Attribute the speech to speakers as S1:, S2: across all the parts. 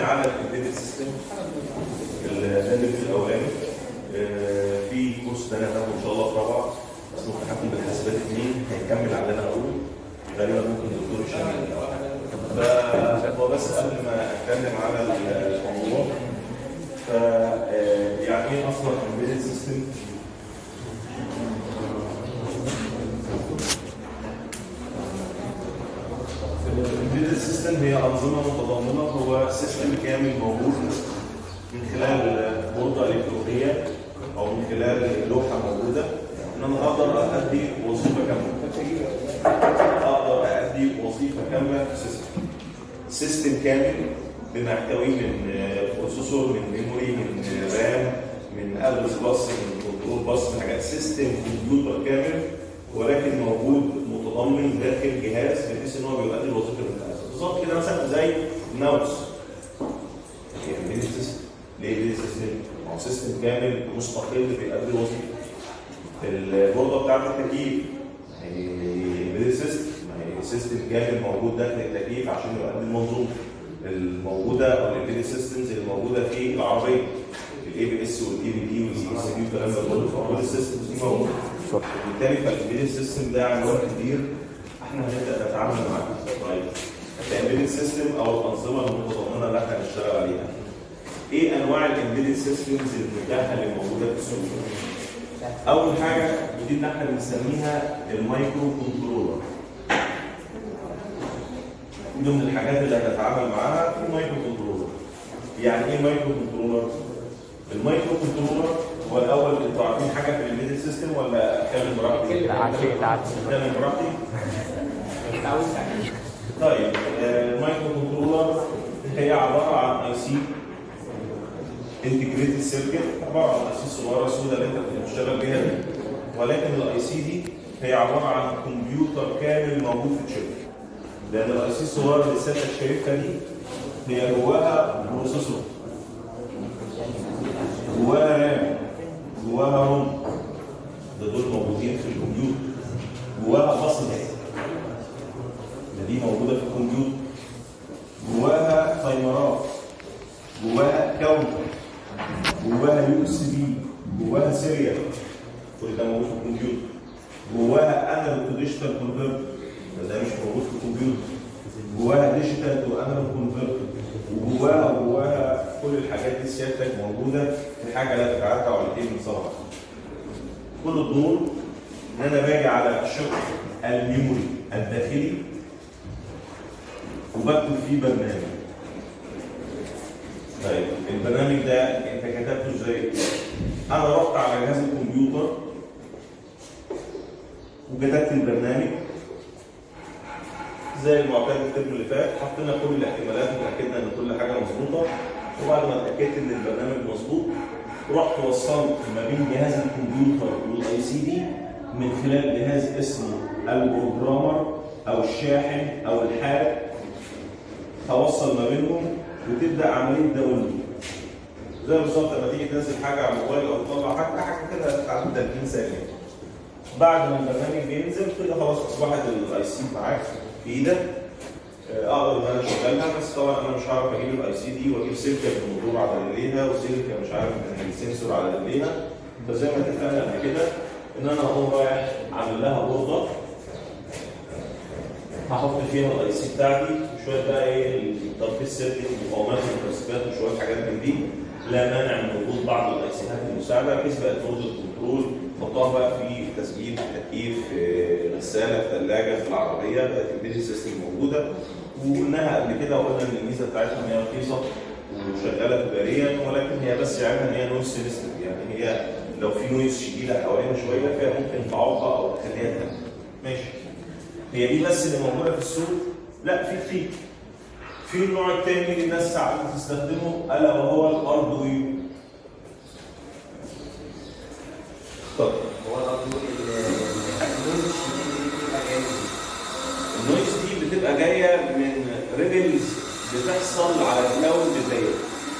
S1: على الامبيدد سيستم الهاندلز الاولاني آه، في كورس تاني هتاخده ان شاء الله في رابعه اسمه التحكم بالحاسبات اثنين هيكمل على اللي انا هقوله غالبا ممكن الدكتور هشام فهو بس قبل ما اتكلم على الموضوع ف آه، يعني ايه اصلا امبيدد سيستم؟ الامبيدد سيستم هي انظمه متضامنه هو سيستم كامل موجود من خلال بورده الكترونيه او من خلال لوحه موجوده ان انا اقدر ادي وظيفه كامله اقدر ادي وظيفه كامله في سيستم سيستم كامل بما يحتوي من بروسيسور من ميموري من رام من ادرس باص من كنترول باص من حاجات سيستم كمبيوتر كامل ولكن موجود متضمن داخل جهاز بحيث ان هو بيؤدي الوظيفه اللي انت عايزها بالظبط كده مثلا زي ماوس يعني ليه سيستم ليه ليه سيستم هو سيستم كامل مستقل بيؤدي الوظيفه البورده بتاعت التكييف هي سيستم ما هي سيستم كامل موجود داخل التكييف عشان يؤدي المنظومه الموجوده او الامبيدد سيستمز اللي موجوده في العربيه الاي بي اس والاي بي دي والاي اس بي والكلام ده كله فكل السيستمز دي موجوده وبالتالي فالامبيدد سيستم ده عنوان كبير احنا هنبدا نتعامل معاه طيب الامبيدد سيستم او الانظمه المتضمنه اللي احنا هنشتغل عليها ايه انواع الامبيدد سيستمز المتاحه اللي موجوده في السوق اول حاجه ودي اللي احنا بنسميها المايكرو كنترولر ضمن الحاجات اللي هنتعامل معاها في مايكرو كنترولر يعني ايه مايكرو كنترولر المايكرو كنترولر هو الاول انتوا عارفين حاجه في الامبيدد سيستم ولا اتكلم براحتي
S2: عارفين عارفين
S1: اتكلم براحتي طيب آه، المايكرو كنترولر هي عباره عن اي سي انتجريتد سيركت عباره عن اي سي صغيره سوداء اللي انت بتشتغل بيها دي ولكن الاي سي دي هي عباره عن كمبيوتر كامل موجود في الشركه لان الاي سي الصغيره اللي سيادتك شايفها دي هي جواها بروسيسور جواها رام جواها روم ده دول موجودين في الكمبيوتر جواها بصل ده دي موجوده في الكمبيوتر جواها تايمرات جواها كاونتر جواها يو اس بي جواها سيريال كل ده موجود في الكمبيوتر جواها انالوج تو ديجيتال كونفرتر ده مش موجود في الكمبيوتر جواها ديجيتال تو انالوج كونفرتر وجواها وجواها كل الحاجات دي سيادتك موجوده في حاجه لا تتعدى على من صبعك كل الدور ان انا باجي على شق الميموري الداخلي وبكتب فيه برنامج طيب البرنامج ده انت كتبته ازاي؟ انا رحت على جهاز الكمبيوتر وكتبت البرنامج زي المعتاد الترم اللي فات حطينا كل الاحتمالات وتاكدنا ان كل حاجه مظبوطه وبعد ما اتاكدت ان البرنامج مظبوط رحت وصلت ما بين جهاز الكمبيوتر والاي سي دي من خلال جهاز اسمه البروجرامر او الشاحن او الحارق هوصل ما بينهم وتبدا عمليه داونلود زي بالظبط لما تيجي تنزل حاجه على الموبايل او تطلع حاجه حاجه كده هتتعدى 30 ثانيه بعد ما البرنامج بينزل كده خلاص اصبحت الاي سي معاك في ايدك آه، اقدر ان انا اشغلها بس طبعا انا مش هعرف اجيب الاي سي دي واجيب سلكه بالموتور على رجليها وسلكه مش عارف من السنسور على رجليها فزي ما اتفقنا قبل كده ان انا اقوم رايح عامل لها بورده هحط فيها الاي سي بتاعتي وشويه بقى ايه الترخيص سيركت ومقاومات ومكثفات وشويه حاجات من دي لا مانع من وجود بعض الاي سيات المساعده بحيث بقت بورده الكنترول حطها بقى في تسجيل في تكييف في غساله في ثلاجه في العربيه بقت البيدي سيستم موجوده وقلناها قبل كده وقلنا ان الميزه بتاعتها ان هي رخيصه وشغاله تجاريا ولكن هي بس عيبها ان هي نويز سيستم يعني هي لو في نويز شديده حوالينا شويه فهي ممكن تعوقها او تخليها تهدى ماشي هي دي بس اللي موجوده في السوق لا في كتير في النوع الثاني اللي الناس ساعات بتستخدمه الا وهو الاردوينو طب
S2: هو الأرض النور الشديد دي بتبقى جاية
S1: النويز دي بتبقى جايه من ريبلز بتحصل على جراوند الدايره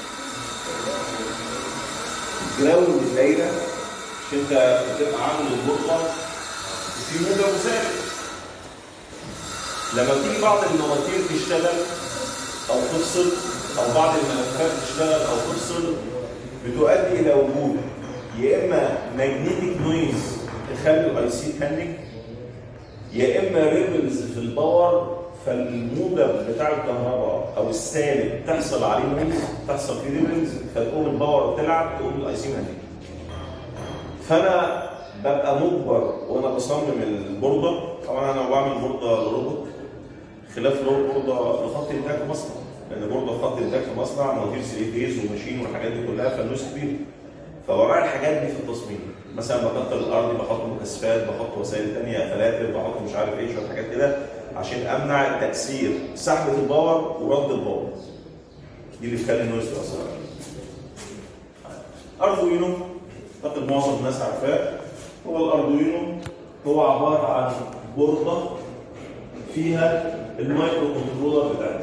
S1: جراوند الدايره مش انت بتبقى عامل البطه وفي موجه مسافر لما تيجي بعض المواتير تشتغل او تفصل او بعض الملفات تشتغل او تفصل بتؤدي الى وجود يا اما ماجنتيك نويز تخلي الاي سي تهنج يا اما ريبلز في الباور فالموجب بتاع الكهرباء او السالب تحصل عليه نويز تحصل فيه ريبلز فتقوم الباور تلعب تقوم الاي سي مهنج فانا ببقى مجبر وانا بصمم البورده طبعا انا بعمل بورده لروبوت خلاف بورده لخط انتاج في مصنع لان بورده خط انتاج في مصنع مواتير 3 فيز وماشين والحاجات دي كلها فالنويز كبير فوراء الحاجات دي في التصميم مثلا بكتر الارض بحط مكثفات بحط وسائل ثانيه فلاتر بحط مش عارف ايه شويه حاجات كده عشان امنع تاثير سحبه الباور ورد الباور دي اللي بتخلي النويز تاثر اردوينو اعتقد معظم الناس عارفاه هو الاردوينو هو عباره عن بورده فيها المايكرو كنترولر بتاعنا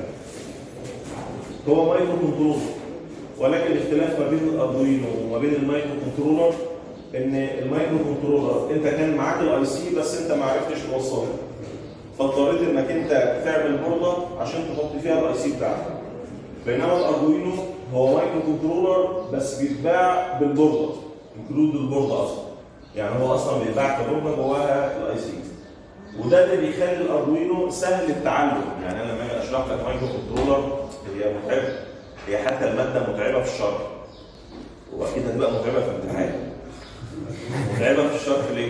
S1: هو مايكرو كنترولر ولكن الاختلاف ما بين الاردوينو وما بين المايكرو كنترولر ان المايكرو كنترولر انت كان معاك الاي سي بس انت ما عرفتش توصله فاضطريت انك انت تعمل بورده عشان تحط فيها الاي سي بتاعك بينما الاردوينو هو مايكرو كنترولر بس بيتباع بالبورده انكلود البورده اصلا يعني هو اصلا بيتباع كبورده جواها الاي سي وده اللي بيخلي الاردوينو سهل التعلم يعني انا لما اجي اشرح لك مايكرو كنترولر هي متعبه هي حتى الماده متعبه في الشرح واكيد هتبقى متعبه في الامتحان متعبه في الشرح ليه؟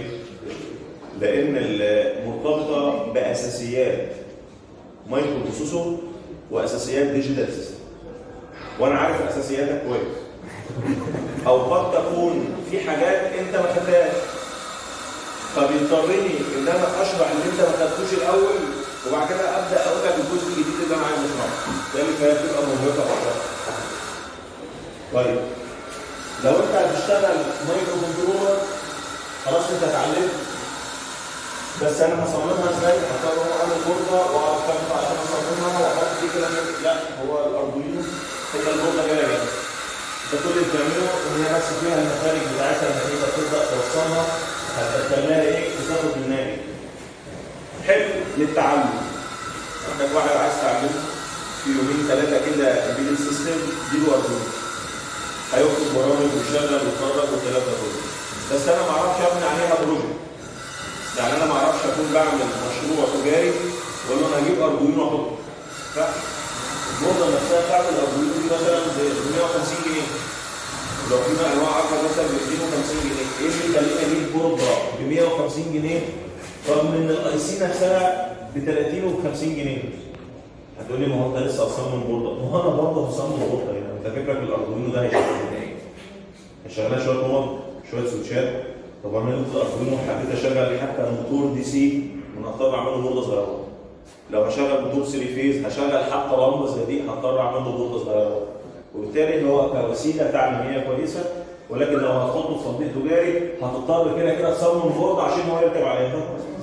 S1: لان مرتبطه باساسيات مايكرو بروسيسور واساسيات ديجيتال سيستم وانا عارف اساسياتك كويس او قد تكون في حاجات انت ما خدتهاش فبيضطرني ان انا اشرح اللي انت ما خدتوش الاول وبعد كده ابدا اقول لك الجزء الجديد اللي انا عايز اشرحه بالتالي فهي بتبقى مرهقه اكتر طيب لو انت هتشتغل مايكرو كنترولر خلاص انت اتعلمت بس انا هصممها ازاي؟ هضطر اعمل بورده واقعد اشتغل عشان اصممها واحط دي كده لا هو الاردوينو هي البورده جايه جايه انت كل اللي بتعمله ان هي بس فيها المخارج بتاعتها لما انت تبدا توصلها هتخليها ايه؟ تاخد منها ايه؟ حلو للتعلم عندك واحد عايز تعلمه في يومين ثلاثه كده البيل سيستم ديله اردوينو هيكتب برامج ويشغل ويتفرج والكلام ده كله بس انا ما اعرفش ابني عليها بروجكت يعني انا ما اعرفش اكون بعمل مشروع تجاري واقول له انا هجيب اردوينو واحطه لا البورده نفسها بتاعت الاردوينو دي مثلا ب 150 جنيه لو في بقى انواع اكتر مثلا ب 250 جنيه ايه اللي يخليني اجيب بورده ب 150 جنيه رغم ان الاي سي نفسها ب 30 وب 50 جنيه هتقول لي ما هو انت لسه اصمم بورده ما هو انا برضه هصمم بورده يعني انت فكرك الاردوينو ده هيشتغل ايه؟ هيشغلها شويه نمط شويه سويتشات طب انا قلت الاردوينو حبيت اشغل حتى موتور دي سي من هضطر اعمل له بورده صغيره لو هشغل موتور 3 فيز هشغل حتى لمبه زي دي هضطر اعمل له بورده صغيره وبالتالي هو كوسيله تعليميه كويسه ولكن لو هتحطه في تطبيق تجاري هتضطر كده كده تصمم بورده عشان هو يركب عليها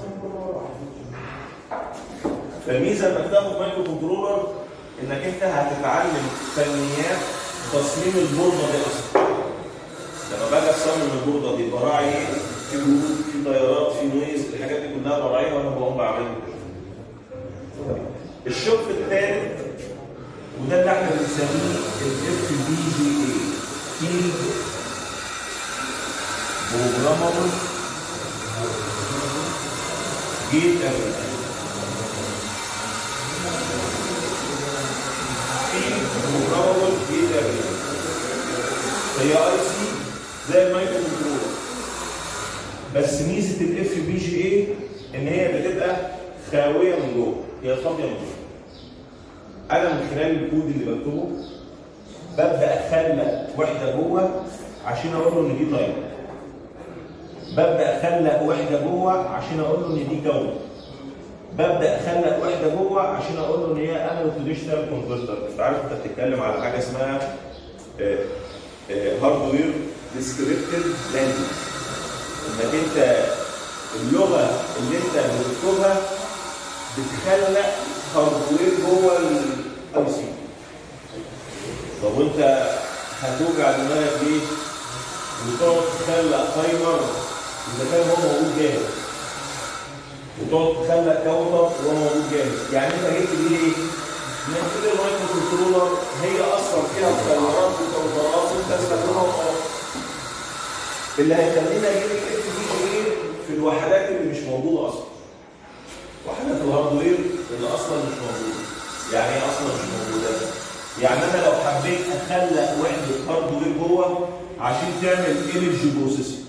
S1: فالميزه انك تاخد مايكرو كنترولر انك انت هتتعلم فنيات تصميم البورده دي اصلا لما باجي اصمم البورده دي براعي ايه؟ في برود في تيارات في نويز الحاجات دي كلها براعيها وانا بقوم بعملها الشق الثالث وده اللي احنا بنسميه الاف بي جي اي فيلد بروجرامبل جيت اري فيلد بروجرامبل جيت اري هي اي سي زي المايكرو كنترولر بس ميزه الاف بي جي اي ان هي بتبقى خاويه من جوه هي فاضيه من جوه انا من خلال الكود اللي بكتبه ببدا اخلق وحده جوه عشان اقول له ان دي تايم ببدا اخلق وحده جوه عشان اقول له ان دي كون ببدا اخلق وحده جوه عشان اقول له ان هي انالوج ديجيتال كونفرتر انت عارف انت بتتكلم على حاجه اسمها هاردوير ديسكريبتيف لانجوج انك انت اللغه اللي انت بتكتبها بتخلق هاردوير جوه الاي سي طب وانت هتوجع دماغك ليه؟ وتقعد تخلق تايمر اذا كان هو موجود جاهز وتقعد تخلق كاونتر وهو موجود جاهز يعني انت جبت دي ليه؟ المفروض المايكرو كنترولر هي اصلا فيها متغيرات وتوفيرات وانت تستخدمها وخلاص اللي هيخلينا نجيب الاف بي ايه في الوحدات اللي مش موجوده اصلا وحدات الهاردوير اللي اصلا مش موجوده يعني ايه اصلا مش موجوده يعني انا لو حبيت اخلق وحده هاردوير جوه عشان تعمل ايمج بروسيسنج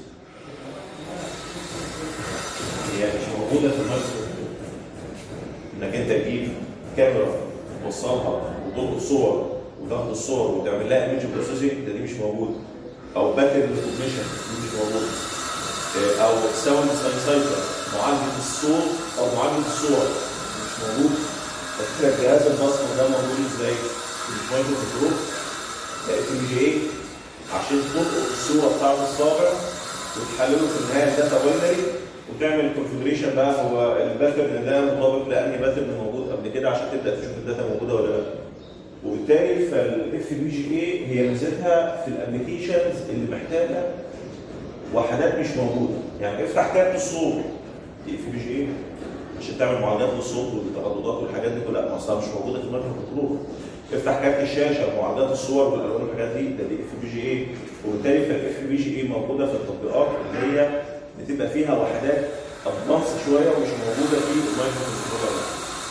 S1: هي مش موجوده في المايكرو انك انت تجيب كاميرا توصلها وتلقط صور وتاخد الصور وتعمل لها ايمج بروسيسنج ده دي مش موجوده او باترن ريكوجنيشن دي مش موجوده إيه، او ساوند ساينسايزر معالجه الصوت او معالجه الصور مش موجود فكره جهاز البصمه ده موجود ازاي؟ مش مايكرو كنترول ده اف ام جي اي عشان تلقط الصوره بتاعت الصابع وتحلله في النهايه داتا باينري وتعمل كونفجريشن بقى هو الباترن ده مطابق لانهي باترن موجود قبل كده عشان تبدا تشوف الداتا موجوده ولا لا وبالتالي فالاف بي جي اي هي ميزتها في الابلكيشنز اللي محتاجه وحدات مش موجوده يعني افتح كارت الصوت دي اف بي جي اي عشان تعمل معالجات للصوت والترددات والحاجات دي كلها ما اصلها مش موجوده في المايكرو كنترول افتح كارت الشاشه معالجات الصور والالوان والحاجات دي ده دي اف بي جي اي وبالتالي فالاف بي جي اي موجوده في التطبيقات اللي هي بتبقى فيها وحدات ادفانس شويه ومش موجوده في المايكرو كنترول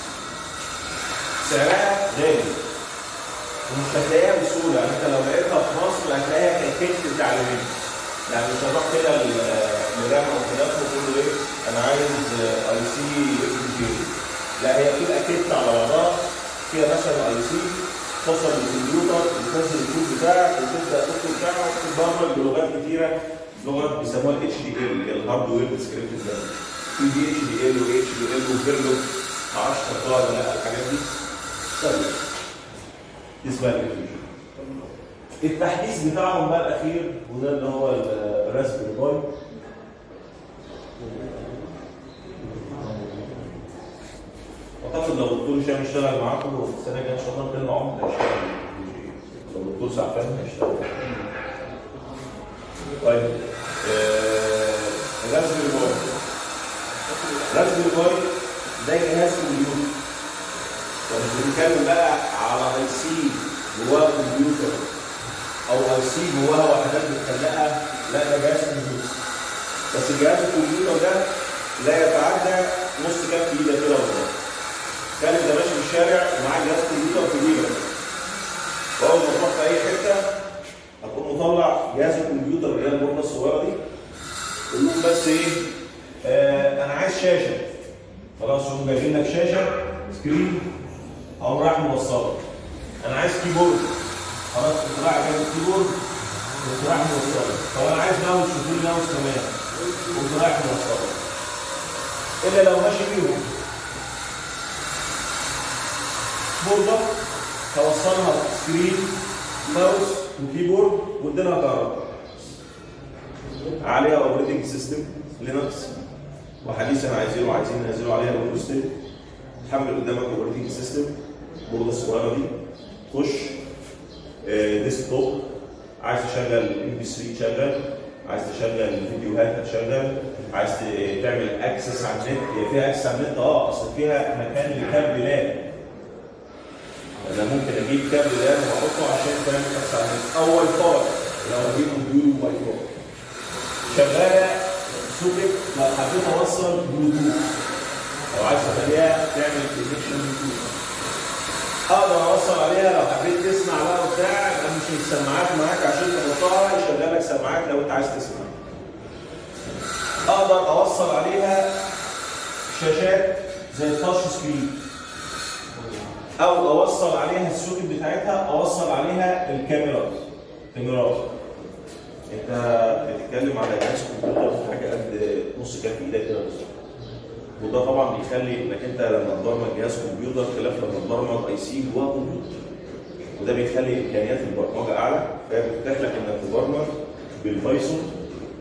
S1: سعرها غالي ومش هتلاقيها بسهوله يعني انت لو لقيتها في مصر هتلاقيها كالكيت تعليميه يعني مش هتروح كده لرام او تليفون وتقول له ايه انا عايز اي سي اف جي لا هي بتبقى كيت على بعضها فيها مثلا اي سي توصل للكمبيوتر وتنزل الكود بتاعك وتبدا تكتب بتاعها وتتبرمج بلغات كتيره لغات بيسموها الاتش دي ال الهاردوير ديسكريبتيف في دي اتش دي ال واتش دي ال وفيرلوج ما اعرفش تطلع ولا لا الحاجات دي سهله دي اسمها الانفيوجن التحديث بتاعهم بقى الاخير وده اللي هو الراسبيري باي اعتقد لو الدكتور هشام اشتغل معاكم السنه الجايه ان شاء الله كل عمر هيشتغل لو الدكتور سعفان هيشتغل طيب الراسبيري باي الراسبيري باي ده جهاز كمبيوتر فمش بنتكلم بقى على اي سي جواه كمبيوتر او اي سي جواها وحدات بتخلقها لا ده جهاز كمبيوتر بس جهاز الكمبيوتر ده لا يتعدى نص كام في ايدك كده ولا كان انت ماشي في الشارع ومعاك جهاز كمبيوتر في جيبك واول ما تروح في اي حته هتقوم مطلع جهاز الكمبيوتر اللي هي البورده الصغيره دي تقول لهم بس ايه آه انا عايز شاشه خلاص هم جايبين لك شاشه سكرين او رايح موصله انا عايز كيبورد خلاص كنت رايح جايب الكيبورد كنت رايح موصله طب انا عايز ماوس شوفوا لي ماوس كمان كنت رايح موصله الا لو ماشي بيهم بورده توصلها سكرين ماوس وكيبورد واديلها كهرباء عليها اوبريتنج سيستم لينكس وحديثا عايزينه عايزين ننزلوا عليها ويندوز 10 تحمل قدامك اوبريتنج سيستم البورده الصغيره دي تخش ديسك توب عايز تشغل ام بي 3 تشغل عايز تشغل فيديوهات هتشغل عايز تعمل اكسس على النت هي فيها اكسس على النت اه اصل فيها مكان لكابل لاب انا ممكن اجيب كابل لاب واحطه عشان تعمل اكسس على النت او واي فاي لو اجيب موديول واي فاي شغاله سوكت لو حبيت اوصل بلوتوث لو عايز تخليها تعمل كونكشن بلوتوث اقدر اوصل عليها لو حبيت تسمع بقى وبتاع يبقى مش السماعات معاك عشان تحطها يشغل لك سماعات لو انت عايز تسمع. اقدر اوصل عليها شاشات زي التاتش سكرين او اوصل عليها السوكت بتاعتها اوصل عليها الكاميرات كاميرات انت بتتكلم على جهاز كمبيوتر حاجه قد نص كف ايدك كده بالظبط وده طبعا بيخلي انك انت لما تبرمج جهاز كمبيوتر خلاف لما تبرمج اي سي جواه كمبيوتر وده بيخلي امكانيات البرمجه اعلى فبتتيح لك انك تبرمج بالبايثون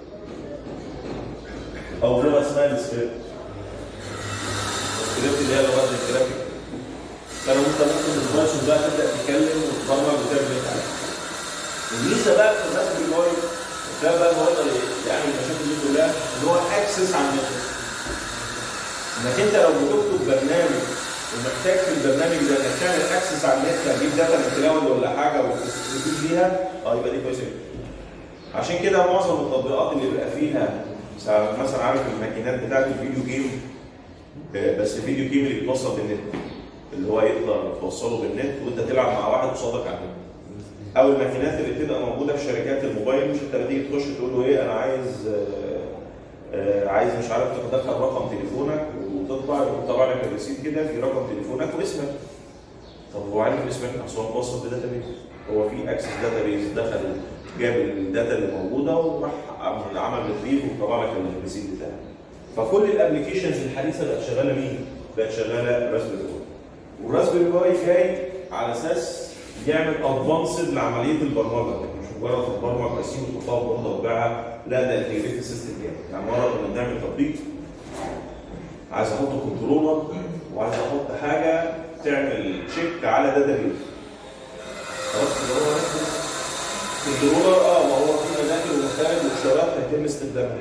S1: او لغه اسمها السكريبت السكريبت اللي هي لغه الجرافيك كانوا انت ممكن بالبايثون بقى تبدا تتكلم وتبرمج وتعمل اللي انت عايزه الميزه بقى في الناس بالواي ده بقى النقطه اللي يعني المشاكل دي كلها اللي هو اكسس على النت انك انت لو بتكتب برنامج ومحتاج في البرنامج ده انك تعمل اكسس على النت تجيب داتا من كلاود ولا حاجه وتستفيد بيها اه يبقى دي كويسه جدا. عشان كده معظم التطبيقات اللي بيبقى فيها سا- مثلا عارف الماكينات بتاعت الفيديو جيم آه، بس الفيديو جيم اللي بيتوصل بالنت اللي هو يقدر توصله بالنت وانت تلعب مع واحد قصادك على النت او الماكينات اللي بتبقى موجوده في شركات الموبايل مش انت لما تيجي تخش تقول له ايه انا عايز آه، آه، عايز مش عارف تدخل رقم تليفونك وتطبع يقوم طبع لك الريسيت كده في رقم تليفونك واسمك طب هو عارف اسمك اصل هو متوصل بداتا بيز هو في اكسس داتا بيز دخل جاب الداتا اللي موجوده وراح عمل عمل ريتريف وطبع لك الريسيت بتاعك فكل الابلكيشنز الحديثه بقت شغاله مين؟ بقت شغاله راسبيري باي والراسبيري باي جاي على اساس يعمل ادفانسد لعمليه البرمجه مش مجرد تبرمج رسيم وتحطها في اوضه وتبيعها لا ده انتجريتد سيستم يعني يعني مره كنا بنعمل تطبيق عايز احط كنترولر وعايز احط حاجه تعمل تشيك على داتا بيز خلاص اللي هو كنترولر اه ما هو في مداخل ومخارج واشارات هيتم استخدامها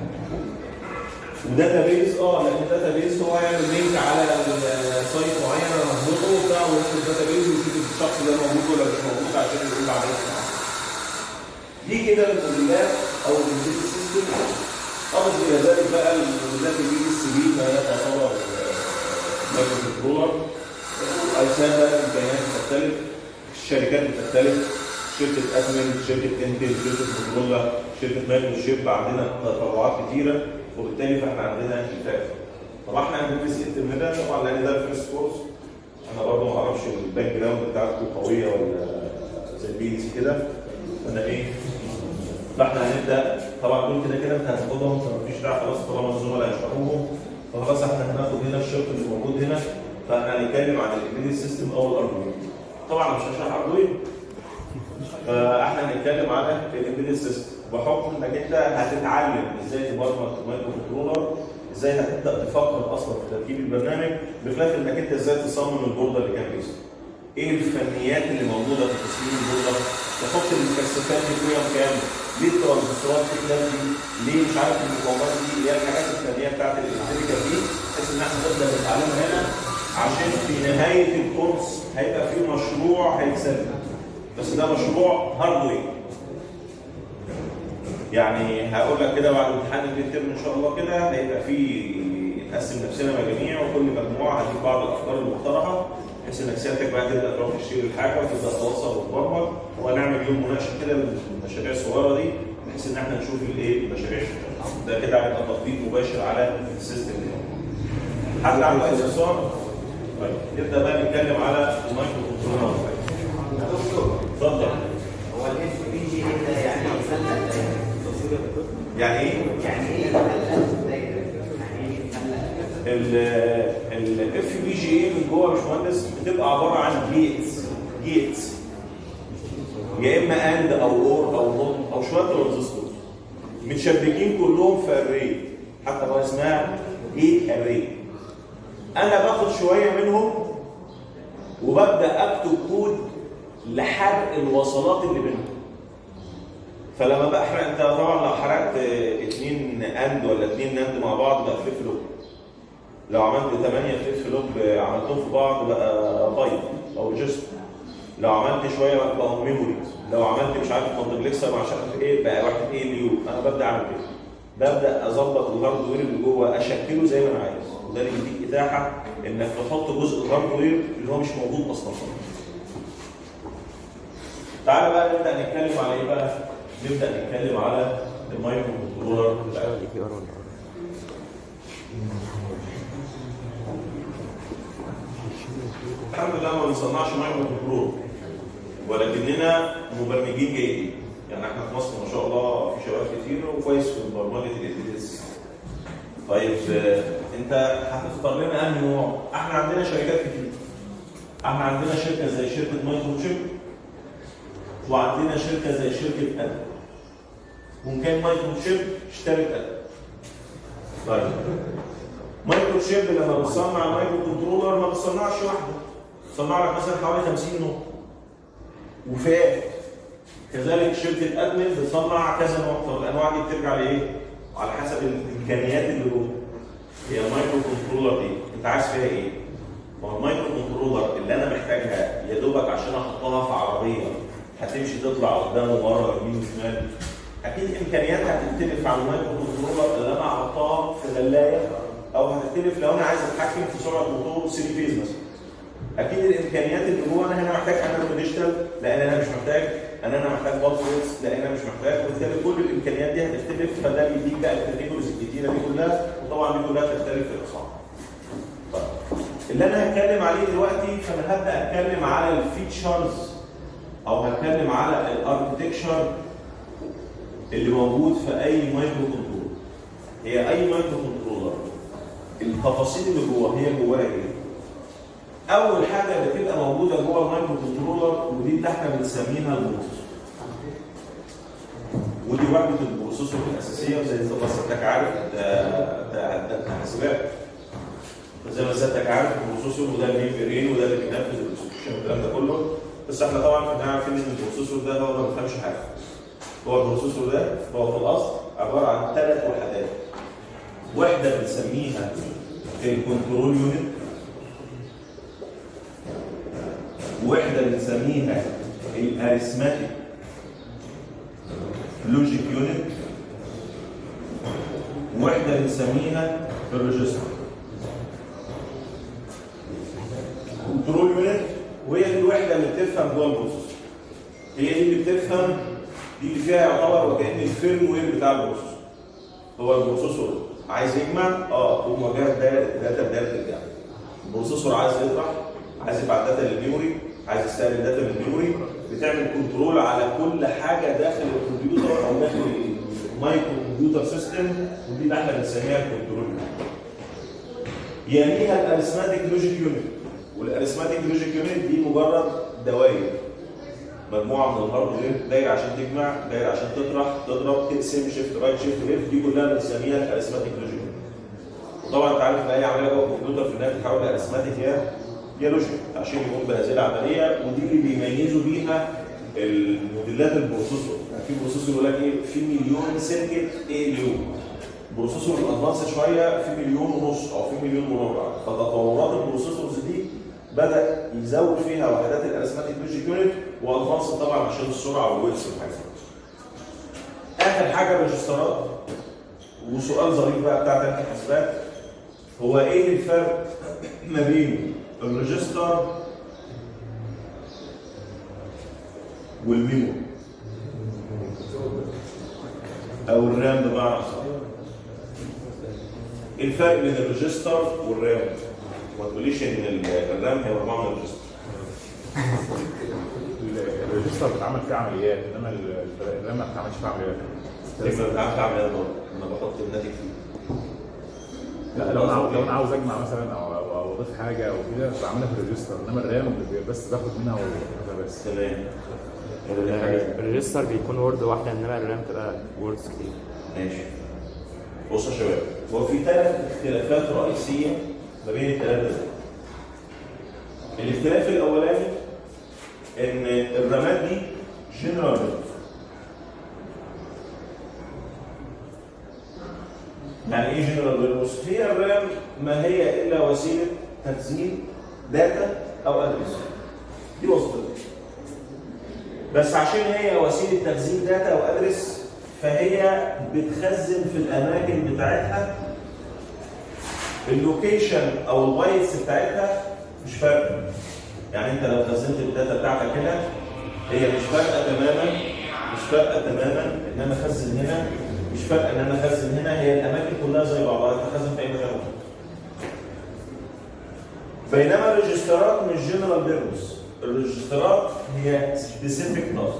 S1: وداتا بيز اه لان الداتا بيز هو يعمل لينك على سايت معين انا هظبطه وبتاع ويدخل الداتا بيز ويشوف الشخص ده موجود ولا مش موجود عشان يقول عليه دي كده الموديلات او الامبيدد سيستم اضف الى ذلك بقى الموديلات اللي بي اس بي فهي تعتبر مايكرو كنترولر اجسام بقى الامكانيات بتختلف الشركات بتختلف شركه ادمن شركه انتل شركه موتورولا شركه مايكرو شيب عندنا تفرعات كتيره وبالتالي فاحنا عندنا انتفاع طب احنا هندرس الترم ده طبعا لان ده الفيرست كورس انا برضه ما اعرفش الباك جراوند بتاعتكم قويه ولا زي البيز كده انا ايه فاحنا هنبدا طبعا دول كده كده انت هتاخدهم فمفيش داعي خلاص طالما الزملاء هيشرحوهم فخلاص احنا هناخد هنا الشرط اللي موجود هنا فاحنا هنتكلم عن الامبيدد سيستم او الاردوينو طبعا مش هشرح اردوينو فاحنا هنتكلم على الامبيدد سيستم بحكم انك انت هتتعلم ازاي تبرمج مايكرو كنترولر ازاي هتبدا تفكر اصلا في تركيب البرنامج بخلاف انك انت ازاي تصمم البورده اللي كان بيسمع ايه الفنيات اللي موجوده في تصميم البورده تحط المكثفات دي قيم كام ليه الترانزستورات تتلم دي ليه مش عارف المقاومات دي اللي هي الحاجات الفنيه بتاعت الالكتريكال دي بحيث ان احنا نقدر نتعلمها هنا عشان في نهايه الكورس هيبقى في مشروع هيتسلم بس ده مشروع هاردوير يعني هقول لك كده بعد امتحان الترم ان شاء الله كده هيبقى في نقسم نفسنا مجاميع وكل مجموعه هتجيب بعض الافكار المقترحه بحيث انك سيادتك بقى تبدا تروح تشتري الحاجه وتبدا توصل وتبرمج وهنعمل يوم مناقشه كده للمشاريع الصغيره دي بحيث ان احنا نشوف الايه المشاريع ده كده هيبقى تطبيق مباشر على السيستم ده حد عنده اي استفسار؟ طيب نبدا بقى نتكلم على المايكرو كنترولر
S2: دكتور
S1: اتفضل
S2: هو الاف بي جي ده يعني ايه فلق دايره؟
S1: يعني ايه؟
S2: يعني ايه فلق دايره؟ يعني ايه فلق
S1: الاف بي جي اي من جوه يا باشمهندس بتبقى عباره عن جيتس جيتس يا اما اند او اور او نوت او شويه ترانزستور متشبكين كلهم في اري حتى هو اسمها جيت اري انا باخد شويه منهم وببدا اكتب كود لحرق الوصلات اللي بينهم فلما بحرق انت طبعا لو حرقت اثنين اند ولا اثنين ناند مع بعض بقى فليب فلوب لو عملت 8 فليب فلوب عملتهم في بعض بقى بايت او جست لو عملت شويه بقى بقى ميموري لو عملت مش عارف مالتبلكسر مع مش عارف ايه بقى واحد ايه اليو انا ببدا اعمل كده ببدا اظبط الهاردوير اللي جوه اشكله زي ما انا عايز وده اللي بيديك اتاحه انك تحط جزء الهاردوير اللي هو مش موجود اصلا تعالى بقى نبدا نتكلم على ايه بقى؟ نبدا نتكلم على المايكرو كنترولر بتاعنا الحمد لله ما بنصنعش مايكرو كنترول ولكننا مبرمجين جيدين يعني احنا في مصر ما شاء الله في شباب كتير وكويس في برمجه الاديتس طيب آه، انت هتختار لنا انهي نوع؟ احنا عندنا شركات كتير احنا عندنا شركه زي شركه مايكرو تشيب وعندنا شركه زي شركه ادم وان كان مايكرو تشيب اشترت ادم طيب مايكرو تشيب لما بتصنع مايكرو كنترولر ما بتصنعش واحده بتصنع لك مثلا حوالي 50 نوع وفئات كذلك شركه ادمن بتصنع كذا نوع طب الانواع دي بترجع لايه؟ على حسب الامكانيات اللي جوه هي المايكرو كنترولر دي انت عايز فيها ايه؟ ما هو المايكرو كنترولر اللي انا محتاجها يا دوبك عشان احطها في عربيه هتمشي تطلع قدام وورا يمين وشمال اكيد امكانياتها هتختلف عن المايكرو كنترولر اللي انا هحطها في غلايه او هتختلف لو انا عايز اتحكم في سرعه موتور 3 فيز مثلا اكيد الامكانيات اللي جوه انا هنا محتاج انالوج ديجيتال لان انا مش محتاج ان انا محتاج بالز ويتس لان انا مش محتاج وبالتالي كل الامكانيات دي هتختلف فده بيديك بقى الكاتيجوريز الكتيره دي كلها وطبعا دي كلها بتختلف في الاسعار. طيب اللي انا هتكلم عليه دلوقتي فانا هبدا اتكلم على الفيتشرز او هتكلم على الاركتكشر اللي موجود في اي مايكرو كنترول. هي اي مايكرو كنترولر التفاصيل اللي جوه هي جواها ايه؟ اول حاجه بتبقى موجوده جوه المايكرو كنترولر ودي اللي احنا بنسميها البروسيسور ودي وحده البروسيسور الاساسيه وزي ما سيادتك عارف ده ده ده ده حاسبات زي ما سيادتك عارف البروسيسور وده اللي بيفرين وده اللي بينفذ الاكسكيوشن والكلام ده كله بس احنا طبعا كنا عارفين ان البروسيسور ده هو ما بيفهمش حاجه هو البروسيسور ده هو في الاصل عباره عن ثلاث وحدات وحده بنسميها الكنترول يونت وحده بنسميها الاريثماتيك لوجيك يونت وحده بنسميها الريجستر كنترول يونت وهي دي الوحده اللي بتفهم جوه البروسيسور هي دي اللي بتفهم دي اللي فيها يعتبر وكان الفيرم وير بتاع البروسيسور هو البروسيسور عايز يجمع اه تقوم واجهه دايره الداتا بدايه الجمع البروسيسور عايز يطرح عايز يبعت داتا للميموري عايز يستقبل داتا من الميموري بتعمل كنترول على كل حاجه داخل الكمبيوتر او داخل المايكرو كمبيوتر سيستم ودي اللي احنا بنسميها الكنترول يليها الاريثماتيك لوجيك يونت والاريثماتيك لوجيك يونت دي مجرد دوائر مجموعه من الهاردوير دايره عشان تجمع دايره عشان تطرح تضرب تقسم شيفت رايت شيفت ليفت دي كلها بنسميها الاريثماتيك لوجيك وطبعا انت عارف ان اي عمليه جوه الكمبيوتر في النهايه بتتحول لاريثماتيك هي هي لوجيك عشان يقوم بهذه العمليه ودي اللي بيميزوا بيها الموديلات البروسيسور يعني في بروسيسور يقول لك ايه في مليون سيركت اي اليو بروسيسور الادفانس شويه في مليون ونص او في مليون وربع فتطورات البروسيسورز دي بدا يزود فيها وحدات الاريثماتيك لوجيك يونت وادفانس طبعا عشان السرعه والويتس والحاجات اخر حاجه الريجسترات وسؤال ظريف بقى بتاع تاني الحسابات هو ايه الفرق ما بين الريجستر والميموري او الرام بمعنى اصح ايه الفرق بين الريجستر والرام ما تقوليش ان ال- الرام هي اربعه من الريجستر
S3: الريجستر بيتعمل فيه عمليات انما ال- الرام ما بتتعملش فيه عمليات
S1: ليه ما بتعرفش تعمل ايه برضه انا بحط الناتج فيه
S3: لا لو انا عاوز لو انا عاوز اجمع مثلا او او أو اضيف حاجه او كده بعملها في الريجستر انما الرام بي- بس باخد منها وكده بس
S1: تمام ولا دي حاجه
S4: الريجستر بيكون وورد واحده انما الرام تبقى ووردز كتير
S1: ماشي بصوا يا شباب هو في ثلاث اختلافات رئيسيه ما بين الثلاثه دول الاختلاف الاولاني ان الرامات دي جنرال يعني ايه جنرال بيربوس؟ هي الرام ما هي الا وسيله تخزين داتا او ادرس دي وظيفتها بس عشان هي وسيله تخزين داتا او ادرس فهي بتخزن في الاماكن بتاعتها اللوكيشن او البايتس بتاعتها مش فارقه يعني انت لو خزنت الداتا بتاعتك هنا هي مش فارقه تماما مش فارقه تماما ان انا اخزن هنا مش فارقه ان انا اخزن هنا هي الاماكن كلها زي بعضها انت خزن في اي مكان واحد. بينما الريجسترات مش جنرال بيربس الريجسترات هي سبيسيفيك تاسك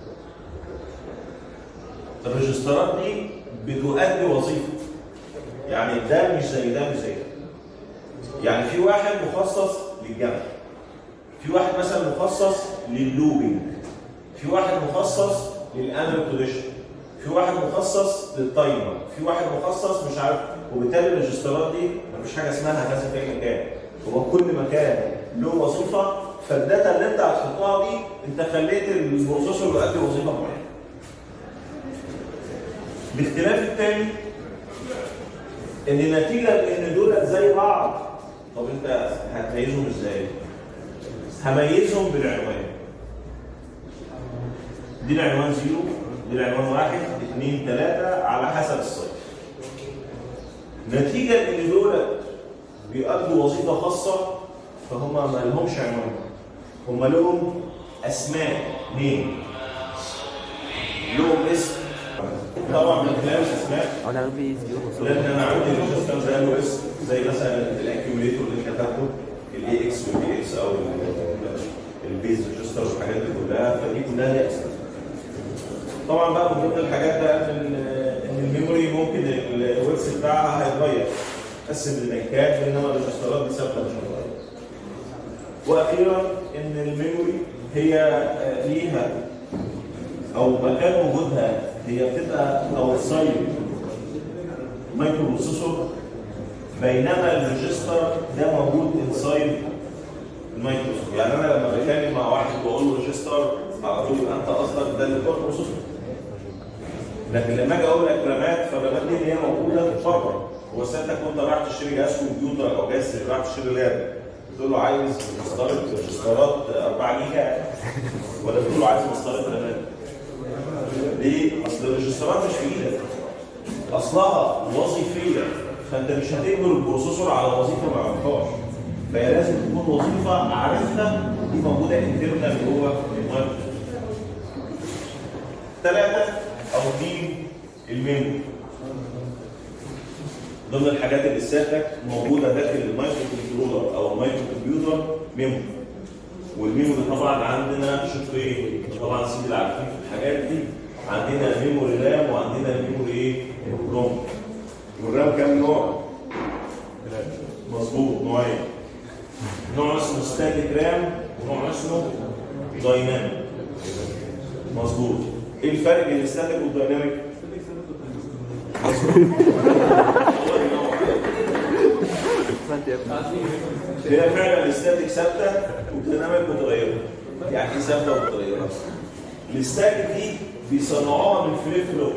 S1: الريجسترات دي بتؤدي وظيفه يعني ده مش زي ده مش زي ده يعني في واحد مخصص للجمع في واحد مثلا مخصص لللوبينج في واحد مخصص للانالوج كوديشن في واحد مخصص للتايمر في واحد مخصص مش عارف وبالتالي الريجسترات دي مفيش حاجه اسمها كذا في أي مكان هو كل مكان له وظيفه فالداتا اللي انت هتحطها دي انت خليت البروسيسور يؤدي وظيفه معينه الاختلاف الثاني ان نتيجه ان دول زي بعض طب انت هتميزهم ازاي؟ هميزهم بالعنوان دي العنوان زيرو دي العنوان واحد اثنين ثلاثة على حسب السايت نتيجة ان دول بيأدوا وظيفة خاصة فهم ما لهمش عنوان هم لهم اسماء مين؟ لهم اسم طبعا من خلال الاسماء
S4: هو نعمل بيه زيرو
S1: لان انا عندي ريجستر زي له اسم زي مثلا الاكيوميليتور اللي كتبته الاي اكس والبي اكس او البيز ريجستر والحاجات دي كلها فدي كلها ليها اسم طبعا بقى من ضمن الحاجات بقى ان ان الميموري ممكن الويبس بتاعها هيتغير قسم للينكات انما الريجسترات دي ثابته مش هتتغير واخيرا ان الميموري هي آه، ليها او مكان وجودها هي بتبقى او السايد مايكرو بروسيسور بينما الريجستر ده موجود انسايد المايكروسوفت يعني انا لما بتكلم مع واحد بقول له ريجستر على طول يبقى انت قصدك ده اللي هو بروسيسور لكن لما اجي اقول لك رامات فالرامات دي اللي هي موجوده بره هو ساعتك وانت رايح تشتري جهاز كمبيوتر او جهاز رايح تشتري لاب تقول له عايز مسطره ريجسترات 4 جيجا ولا تقول له عايز مسطره رامات ليه؟ اصل الريجسترات مش في ايدك اصلها وظيفيه فانت مش هتجبر البروسيسور على وظيفه ما عرفهاش فهي لازم تكون وظيفه عارفها دي موجوده انترنال جوه المايكروسوفت ثلاثه او اثنين الميموري ضمن الحاجات اللي ساتك موجوده داخل المايكرو كنترولر او المايكرو كمبيوتر ميموري والميموري طبعا عندنا شقين طبعا سيدي اللي عارفين في الحاجات دي عندنا ميموري رام وعندنا ميموري ايه روم والرام كام نوع؟ مظبوط نوعين نوع اسمه ستاتيك رام ونوع اسمه دايناميك مظبوط ايه الفرق بين الستاتيك والدايناميك؟ مظبوط هو النوع. هي فعلا الستاتيك ثابته والديناميك متغيره يعني ايه ثابته ومتغيره الستاتيك دي بيصنعوها من فليب فلوب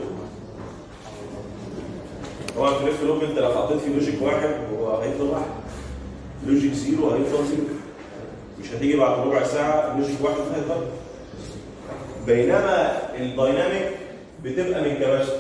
S1: طبعا الفليب فلوب انت لو حطيت فيه لوجيك واحد هو هيفضل واحد لوجيك زيرو هيفضل زيرو مش هتيجي بعد ربع ساعه لوجيك واحد هيفضل بينما الدايناميك بتبقى من كباستور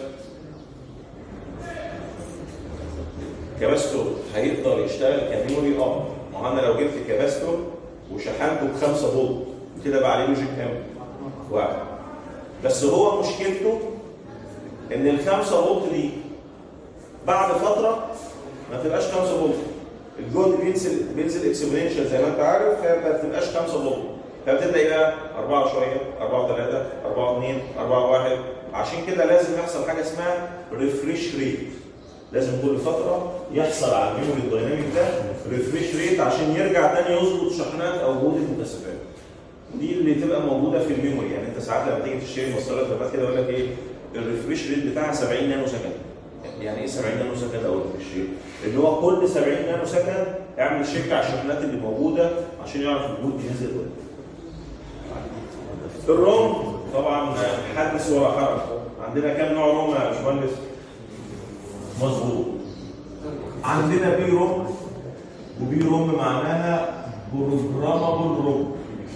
S1: كباستور هيقدر يشتغل كميموري اه ما هو انا لو جبت كباستور وشحنته ب 5 فولت كده بقى عليه لوجيك كام؟ واحد بس هو مشكلته ان ال 5 فولت دي بعد فتره ما تبقاش 5 فولت الجهد بينزل بينزل اكسبوننشال زي ما انت عارف فهي ما بتبقاش 5 فولت فبتبدا يبقى 4 شويه 4 3 4 2 4 1 عشان كده لازم يحصل حاجه اسمها ريفريش ريت لازم كل فتره يحصل على الميموري الدايناميك ده ريفريش ريت عشان يرجع تاني يظبط شحنات او جهد المكثفات دي اللي تبقى موجوده في الميموري يعني انت ساعات لما تيجي تشتري مسطره رامات كده يقول لك ايه الريفريش ريت بتاعها 70 نانو سكند يعني ايه 70 نانو سكند او الريفريش ريت؟ اللي هو كل 70 نانو سكند اعمل شيك على الشحنات اللي موجوده عشان يعرف الجهد ينزل ولا لا. الروم طبعا حدث ولا حرج عندنا كام نوع روم يا باشمهندس؟ مظبوط عندنا بي روم وبي روم معناها بروجرامابل روم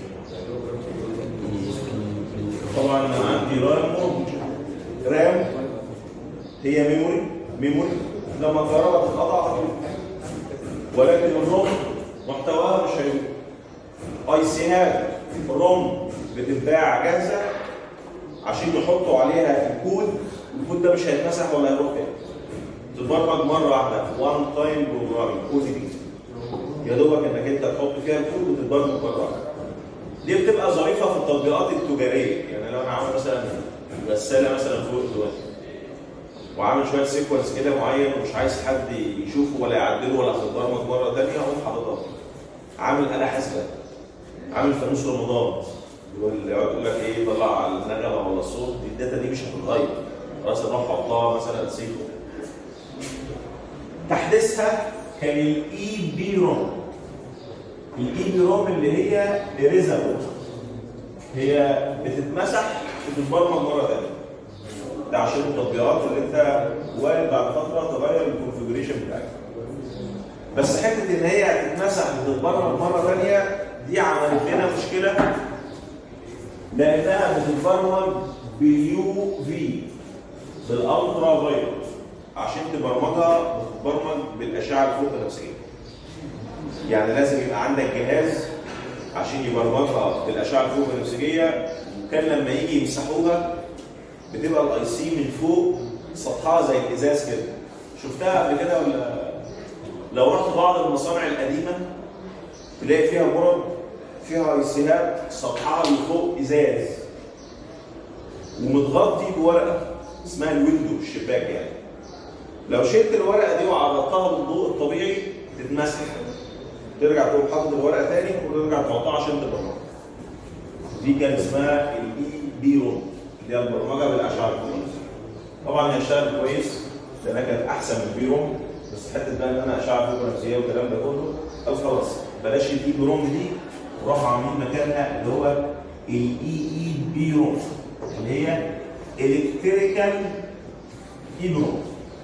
S1: طبعا عندي رام رام هي ميموري ميموري لما الكهرباء تتقطع هتروح ولكن الروم محتواها مش هيروح اي سيهات روم بتتباع جاهزه عشان يحطوا عليها الكود الكود ده مش هيتمسح ولا هيروح تاني تتبرمج مره واحده وان تايم بروجرامينج او تي بي يا دوبك انك انت تحط فيها الكود وتتبرمج مره واحده دي بتبقى ظريفه في التطبيقات التجاريه يعني لو انا عامل مثلا غساله مثلا فوق دلوقتي وعامل شويه سيكونس كده معين ومش عايز حد يشوفه ولا يعدله ولا تتبرمج مره ثانيه اقوم حاططها عامل اله حاسبه عامل فانوس رمضان اللي يقعد يقول لك ايه طلع النغمه ولا الصوت دي الداتا دي مش هتتغير خلاص اروح احطها مثلا نسيته تحديثها كان الاي بي روم الاي بي روم اللي هي ريزابل هي بتتمسح وتتبرمج مره ثانيه ده عشان التطبيقات اللي انت وارد بعد فتره تغير الكونفجريشن بتاعك بس حته ان هي هتتمسح وتتبرمج مره ثانيه دي عملت لنا مشكله لانها بتتبرمج باليو في بالالترا فايولت عشان تبرمجها بتتبرمج بالاشعه الفوق بنفسجيه يعني لازم يبقى عندك جهاز عشان يبرمجها بالاشعه الفوق بنفسجيه كان لما يجي يمسحوها بتبقى الاي سي من فوق سطحها زي الازاز كده شفتها قبل كده ولا لو رحت بعض المصانع القديمه تلاقي فيها برد فيها اي سيهات سطحها من فوق ازاز ومتغطي بورقه اسمها الويندو الشباك يعني لو شلت الورقه دي وعرضتها بالضوء الطبيعي تتمسح ترجع تقوم حاطط الورقه تاني وترجع تحطها عشان تبرمجها دي كان اسمها الاي بي روم اللي هي البرمجه بالاشعه الكهربائيه طبعا هي اشتغلت كويس لانها كانت احسن من البي روم بس حته بقى ان انا اشعه فوق والكلام ده كله قال خلاص بلاش الاي بي روم دي وراحوا عاملين مكانها اللي هو الاي اي بي روم اللي هي الكتريكال اي روم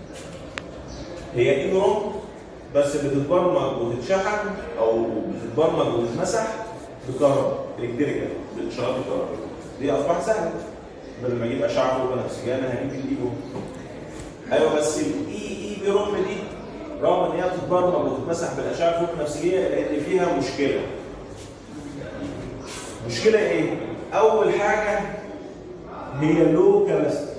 S1: هي اي روم بس بتتبرمج وتتشحن او بتتبرمج وتتمسح بكهرباء الكتريكال بالاشارات الكهربائيه دي اصبحت سهله بدل ما اجيب اشعه فوق بنفسجيه انا هجيب الاي روم ايوه بس الاي اي بي روم دي رغم ان هي بتتبرمج وتتمسح بالاشعه فوق بنفسجيه لان فيها مشكله مشكله ايه؟ اول حاجه هي لو كاباسيتي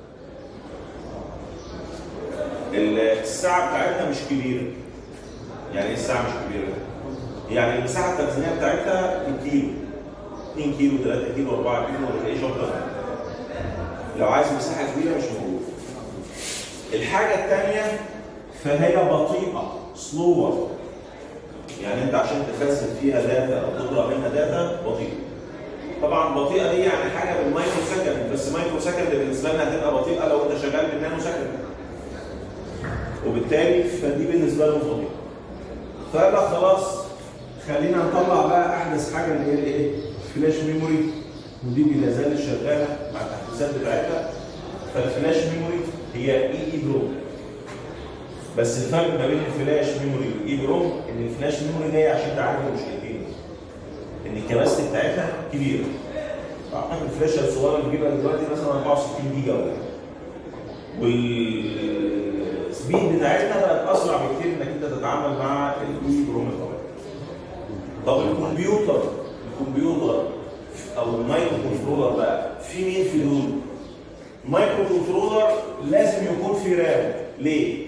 S1: الساعه بتاعتها مش كبيره يعني ايه الساعه مش كبيره؟ يعني المساحه التخزينيه بتاعتها 2 كيلو 2 كيلو 3 كيلو 4 كيلو ما تلاقيش اكتر من كده. لو عايز مساحه كبيره مش موجوده الحاجه الثانيه فهي بطيئه سلور يعني انت عشان تخزن فيها داتا او تقرا منها داتا بطيئه طبعا بطيئه دي يعني حاجه بالمايكرو سكند بس مايكرو سكند بالنسبه لنا هتبقى بطيئه لو انت شغال بالنانو سكند وبالتالي فدي بالنسبه لهم بطيئه فقال لك خلاص خلينا نطلع بقى احدث حاجه اللي هي الايه؟ فلاش ميموري ودي لا زالت شغاله مع التحديثات بتاعتها فالفلاش ميموري هي اي اي بروم بس الفرق ما بين الفلاش ميموري والاي بروم ان الفلاش ميموري جاي عشان تعالج مشكلتين ان الكباستي بتاعتها كبيره اعتقد الفلاشه الصغيره اللي بتجيبها دلوقتي مثلا 64 جيجا ولا حاجة. والسبيد بتاعتها بقت اسرع بكتير انك انت تتعامل مع الاي بروم الطبيعي طب الكمبيوتر الكمبيوتر او المايكرو كنترولر بقى في مين في دول؟ مايكرو كنترولر لازم يكون في رام ليه؟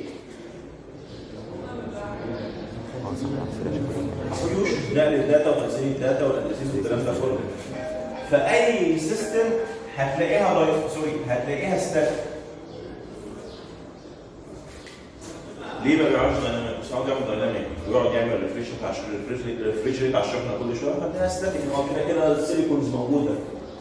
S1: مفيهوش نقل الداتا وتخزين الداتا والاناليسيس والكلام ده كله فاي سيستم هتلاقيها ضايف سوري هتلاقيها ستاتيك ليه ما بيعرفش دايناميك؟ بس هو بيعمل دايناميك ويقعد يعمل ريفريش بتاع ريفريش ريت على الشحنه كل شويه فديها ستاتيك هو كده كده السيليكونز موجوده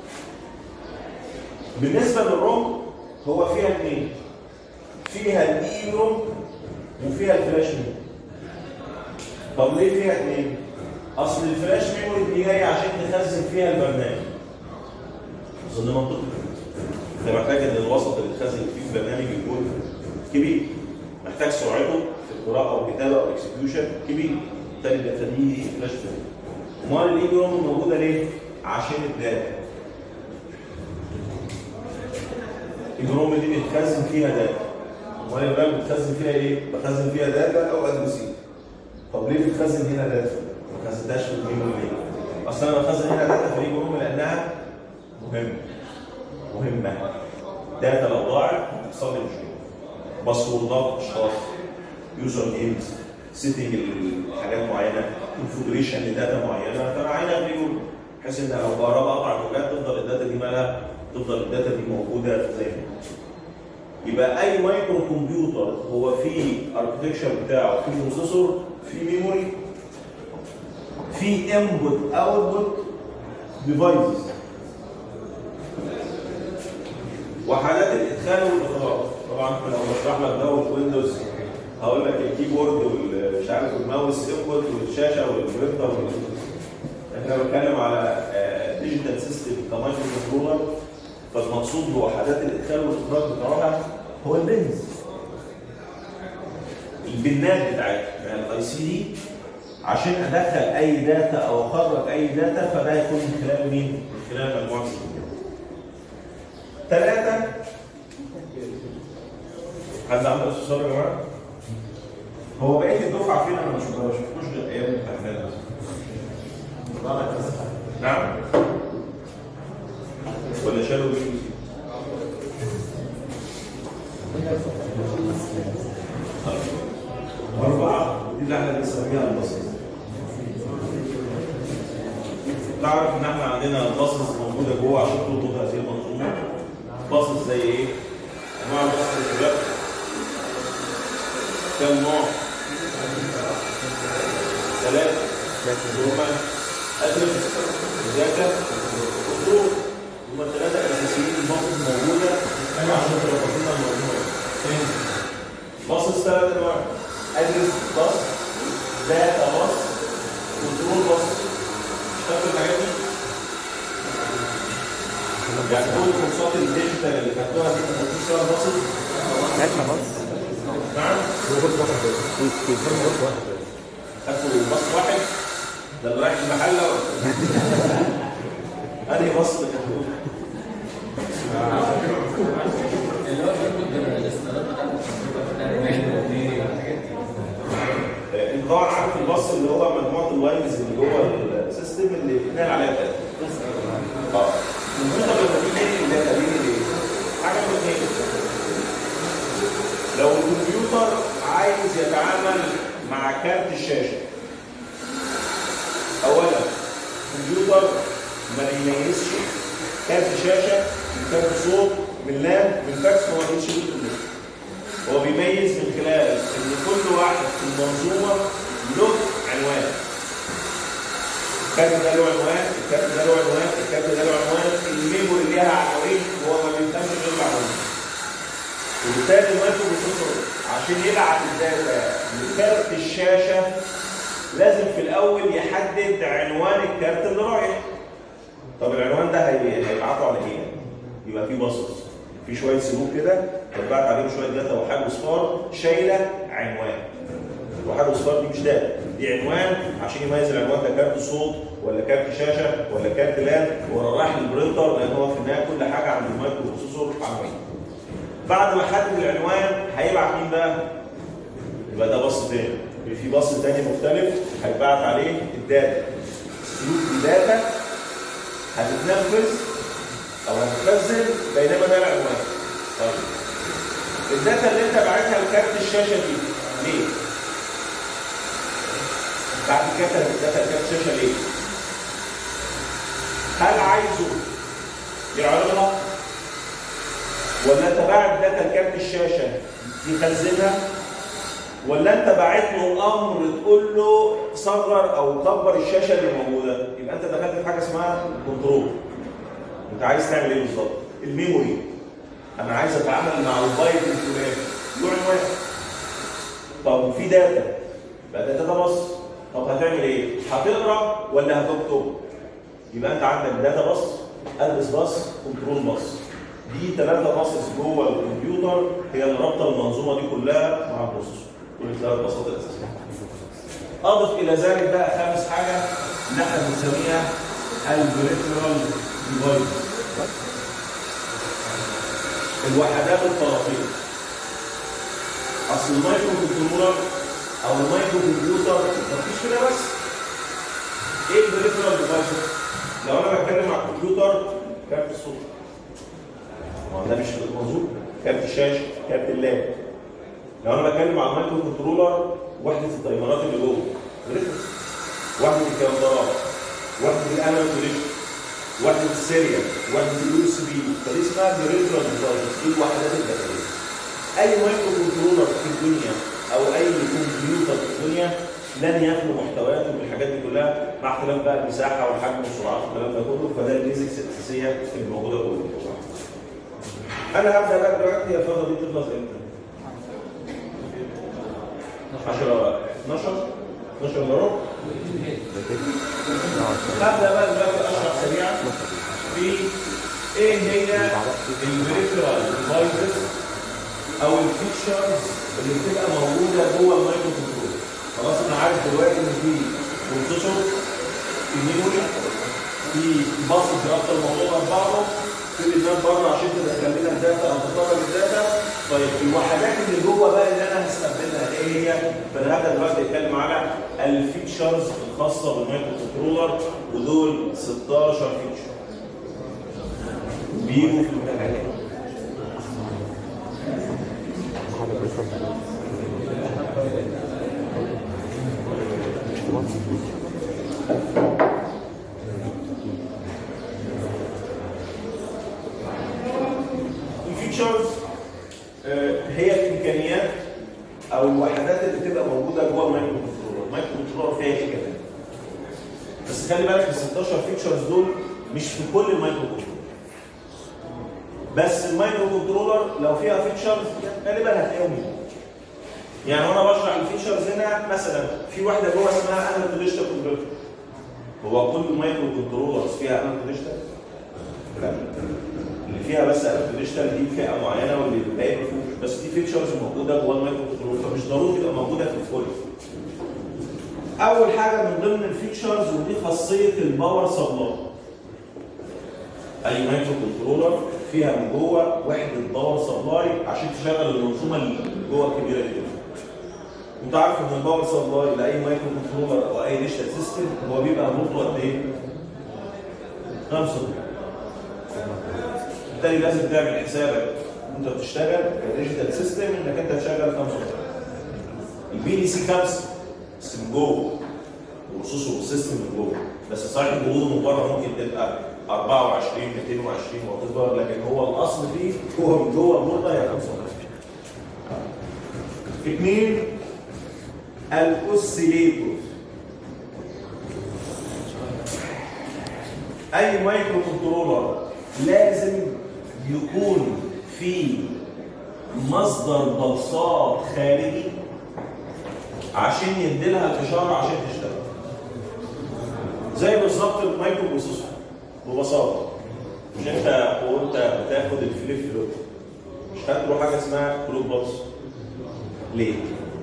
S1: بالنسبه للروم هو فيها اثنين فيها الاي روم وفيها الفلاش ميموري طب ليه فيها اثنين؟ اصل الفلاش ميموري دي جايه عشان تخزن فيها البرنامج اظن منطقي انت محتاج ان الوسط اللي تخزن فيه البرنامج يكون كبير محتاج سرعته في القراءه او الكتابه او الاكسكيوشن كبير بالتالي ده فدي فلاش ميموري امال الاي روم موجوده ليه؟ عشان الداتا الروم دي بتخزن فيها داتا امال الرام بتخزن فيها ايه؟ بخزن فيها داتا او ادرسين طب ليه بتخزن هنا داتا؟ ما خزنتهاش في الميموري ليه؟ اصل انا بخزن هنا داتا في الروم لانها مهمه مهمه داتا لو ضاعت بتحصل لي مشكله باسوردات اشخاص يوزر نيمز سيتنج حاجات معينه كونفجريشن لداتا معينه فانا عايز اعمل بحيث ان لو كهرباء قطعت وجات تفضل الداتا دي مالها تفضل الداتا دي موجوده زي ما هي. يبقى اي مايكرو كمبيوتر هو فيه اركتكشر بتاعه فيه بروسيسور فيه ميموري فيه انبوت اوتبوت ديفايسز وحالات الادخال والاخراج طبعا احنا لو بشرح لك ده ويندوز هقول لك الكيبورد والمش عارف الماوس انبوت والشاشه والبرينتر وال- احنا بنتكلم على ديجيتال سيستم كمايكرو كنترولر فالمقصود بوحدات الادخال والاخراج بتاعها هو البنز البنات بتاعتها يعني الاي سي دي عشان ادخل اي داتا او اخرج اي داتا فده هيكون من خلال مين؟ من خلال مجموعه البنات. ثلاثه حد عنده استفسار يا جماعه؟ هو بقيه الدفعه فين انا ما شفتهاش ما شفتوش غير ايام الامتحانات بس. نعم ولا شالوا مين؟ أربعة دي اللي احنا بنسميها البصص. تعرف إن احنا عندنا بصص موجودة جوه عشان تربط هذه المنظومة. بصص زي إيه؟ أنواع البصص يا شباب. كم نوع؟ ثلاثة. هما أدرس وذاكر وخطوط. هما الثلاثة الأساسيين البصص موجودة عشان تربط لنا المنظومة. باصص ثلاث انواع ادرس باص داتا باص كنترول باص اشتغلت الحاجات دي يعني كل كورسات الديجيتال اللي خدتوها دي ما خدتوش فيها باصص
S4: ماشي خلاص
S1: نعم
S3: هو كورس واحد بس كورس واحد بس
S1: خدتوا باص واحد ده اللي رايح المحل انهي باص اللي خدتوه؟ آه، انت طبعا عارف الباص اللي هو مجموعه الوايرز اللي جوه السيستم اللي بناء عليها الداتا. اه الكمبيوتر لما بيجي ينقل الداتا بينقل ايه؟ حاجه من اثنين. لو الكمبيوتر عايز يتعامل مع كارت الشاشه اولا الكمبيوتر ما بيميزش كارت شاشه من كارت صوت من لام من فاكس هو ما بيميزش دول كلهم. هو بيميز من خلال ان كل واحد في المنظومه له عنوان الكارت ده له عنوان الكارت ده له عنوان الكارت ده له عنوان الميموري ليها عناوين هو ما بيفهمش غير العنوان وبالتالي المايكرو بروسيسور عشان يبعت الداتا لكارت الشاشه لازم في الاول يحدد عنوان الكارت اللي رايح طب العنوان ده هي- هيبعته على ايه؟ يبقى فيه باصص في شويه سلوك كده تتبعت عليهم شويه داتا وحاجه اصفار شايله عنوان وحاجه اصفار دي مش داتا دي عنوان عشان يميز العنوان ده كارت صوت ولا كارت شاشه ولا كارت لان ولا رايح للبرينتر لان هو في النهايه كل حاجه عند المايكرو بروسيسور عنوان بعد ما حدد العنوان هيبعت مين بقى؟ يبقى ده باص تاني يبقى في باص تاني مختلف هيتبعت عليه الداتا سلوك الداتا هتتنفذ او هتتخزن بينما ده العنوان طيب الداتا اللي انت باعتها لكارت الشاشه دي ليه؟ بعد كده الداتا لكارت الشاشه ليه؟ هل عايزه يعرضها ولا انت باعت داتا لكارت الشاشه يخزنها ولا انت باعت له امر تقول له صغر او كبر الشاشه اللي موجوده يبقى انت دخلت في حاجه اسمها كنترول انت عايز تعمل ايه بالظبط الميموري انا عايز اتعامل مع البايت الفلاني له عنوان طب في داتا يبقى ده داتا بس طب هتعمل ايه هتقرا ولا هتكتب يبقى انت عندك داتا بس ادرس بس كنترول بس دي ثلاثه باصص جوه الكمبيوتر هي اللي رابطه المنظومه دي كلها مع البروسيسور كل ثلاث بساطه الاساسيه اضف الى ذلك بقى خامس حاجه اللي احنا بنسميها البريفرال ديفايس الوحدات الطرفيه اصل المايكرو كنترولر او المايكرو كمبيوتر مفيش كده بس ايه البريفرال ديفايسز؟ لو انا بتكلم على الكمبيوتر كارت الصوت ما هو ده مش موجود كارت الشاشه كارت اللاب لو انا بتكلم على المايكرو كنترولر وحده التايمرات اللي جوه بريفرال وحده الكاميرات وحده الانالوج كونكشن وحده السيريال وحده اليو اس بي فدي اسمها بريفرال ديفايس دي الوحدات الداخليه اي مايكرو كنترولر في الدنيا او اي كمبيوتر في الدنيا لن يخلو محتوياته من الحاجات دي كلها مع اختلاف بقى المساحه والحجم والسرعات والكلام ده كله فده البيزكس الاساسيه اللي موجوده جوه انا هبدا بقى دلوقتي هي الفتره دي تخلص امتى؟ 10 12 12 الا ربع هبدا بقى دلوقتي اشرح سريعا في ايه هي البريفرال ديفايسز او الفيتشرز اللي بتبقى موجوده جوه المايكرو كنترولر خلاص انا عارف دلوقتي ان في بروسيسور في ميموري في باصص رابطه الموضوع ببعضه في بيانات بره عشان تدخل لنا الداتا او تخرج الداتا طيب الوحدات اللي جوه بقى اللي انا هستخدمها ايه هي؟ فانا هبدا دلوقتي اتكلم على الفيتشرز الخاصه بالمايكرو كنترولر ودول 16 فيتشر بيجوا في المكان الفيتشرز آه، هي الامكانيات او الوحدات اللي بتبقى موجوده جوه المايكرو كنترولر، المايكرو كنترولر فيها ايه كمان؟ بس خلي بالك ال 16 فيتشرز دول مش في كل المايكرو كنترولر. بس المايكرو كنترولر لو فيها فيتشرز غالبا هتلاقيهم هنا. يعني وانا بشرح الفيتشرز هنا مثلا في واحده جوه اسمها انالوج ديجيتال كونفرتر. هو كل المايكرو كنترولرز فيها انالوج ديجيتال؟ لا. اللي فيها بس انالوج ديجيتال دي فئه معينه واللي الباقي ما فيهوش بس دي فيتشرز موجوده جوه المايكرو كنترولر فمش ضروري تبقى موجوده في الكل. اول حاجه من ضمن الفيتشرز ودي خاصيه الباور سبلاي. اي مايكرو كنترولر فيها من جوه وحده باور سبلاي عشان تشغل المنظومه اللي جوه الكبيره دي. انت عارف ان الباور سبلاي لاي مايكرو كنترولر او اي ديجيتال سيستم هو بيبقى فولته قد ايه؟ 5 فولت. بالتالي لازم تعمل حسابك وانت بتشتغل كديجيتال سيستم انك انت تشغل 5 فولت. البي دي سي 5 بس من جوه وخصوصه السيستم من جوه بس صحيح الجهود من بره ممكن تبقى 24 220 وات لكن هو الاصل فيه هو من جوه البورده هي 5 اثنين الاوسيليتور اي مايكرو كنترولر لازم يكون في مصدر بلصات خارجي عشان يديلها الاشاره عشان تشتغل زي بالظبط المايكرو بروسيسور ببساطه مش انت وانت بتاخد الفليب فلوب مش خدت له حاجه اسمها كلوك بلس ليه؟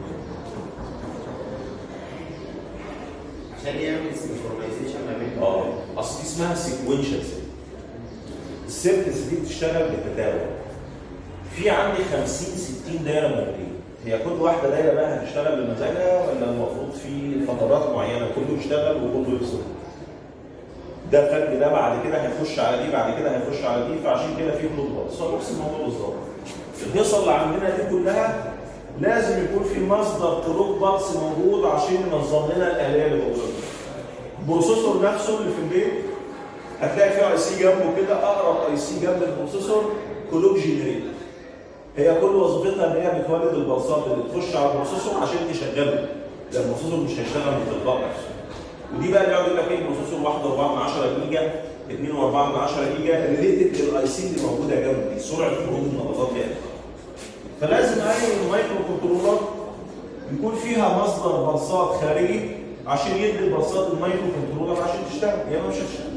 S2: عشان يعمل سينكرونايزيشن ما بين
S1: اه اصل دي اسمها سيكونشال سيت السيركتس دي بتشتغل بالتتابع في عندي 50 60 دايره موجودين هي كل واحده دايره بقى هتشتغل بمزاجها ولا المفروض في فترات معينه كله يشتغل وكله يفصل ده الفرق ده بعد كده هيخش على دي بعد كده هيخش على دي فعشان كده في كلوك بلس هو نفس الموضوع بالظبط القصه اللي عندنا دي كلها لازم يكون في مصدر كلوك بلس موجود عشان ينظم لنا الاليه اللي موجوده البروسيسور نفسه اللي في البيت هتلاقي فيه اي سي جنبه كده اقرب اي سي جنب البروسيسور كلوك جنريتور هي كل وظيفتها ان هي بتولد البلصات اللي تخش على البروسيسور عشان تشغله ده البروسيسور مش هيشتغل من تلقاء نفسه ودي بقى اللي يقعد يقول لك ايه بروسيسور 1 من 10 جيجا 2 من 10 جيجا ريليتد للاي سي اللي موجوده جنبه سرعه خروج النقطات يعني فلازم اي مايكرو كنترولر يكون فيها مصدر بلصات خارجي عشان يدي البلصات المايكرو كنترولر عشان تشتغل يا يعني مش هتشتغل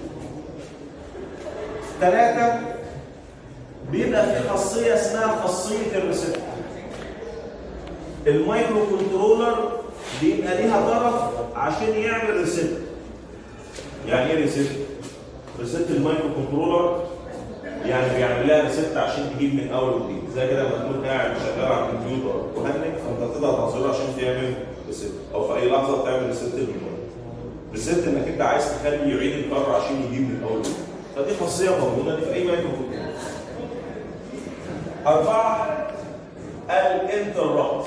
S1: ثلاثة بيبقى في خاصية اسمها خاصية الريسيتر المايكرو كنترولر بيبقى ليها طرف عشان يعمل ريسيت يعني ايه ريسيت؟ ريسيت المايكرو كنترولر يعني بيعمل لها ريسيت عشان تجيب من اول وجديد زي كده لما تكون قاعد شغال على الكمبيوتر وهنك فانت تضغط على الزرار عشان تعمل ريسيت او في اي لحظه تعمل ريسيت للموبايل ريسيت انك انت عايز تخلي يعيد الكره عشان يجيب من اول وجديد فدي خاصيه موجوده دي في اي مايكرو كنترولر أربعة الانترابت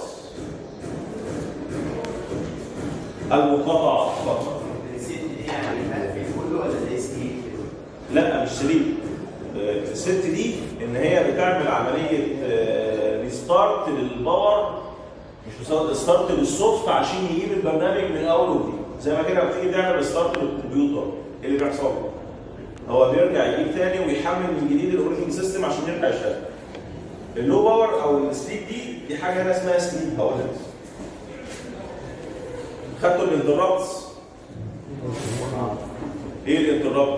S1: المقاطعة فقط
S2: الست دي يعني ملف كله ولا زي سكيل
S1: لا مش سليم آه، الست دي ان هي بتعمل عمليه ريستارت للباور مش ريستارت للسوفت عشان يجيب البرنامج من اول وجديد زي ما كده بتيجي تعمل ريستارت للكمبيوتر ايه اللي بيحصل؟ هو بيرجع يجيب تاني ويحمل من جديد الاوبريتنج سيستم عشان يرجع يشتغل اللو باور او السليب دي دي حاجه هنا اسمها سليب هقول لك خدتوا الانترابتس ايه الانترابت؟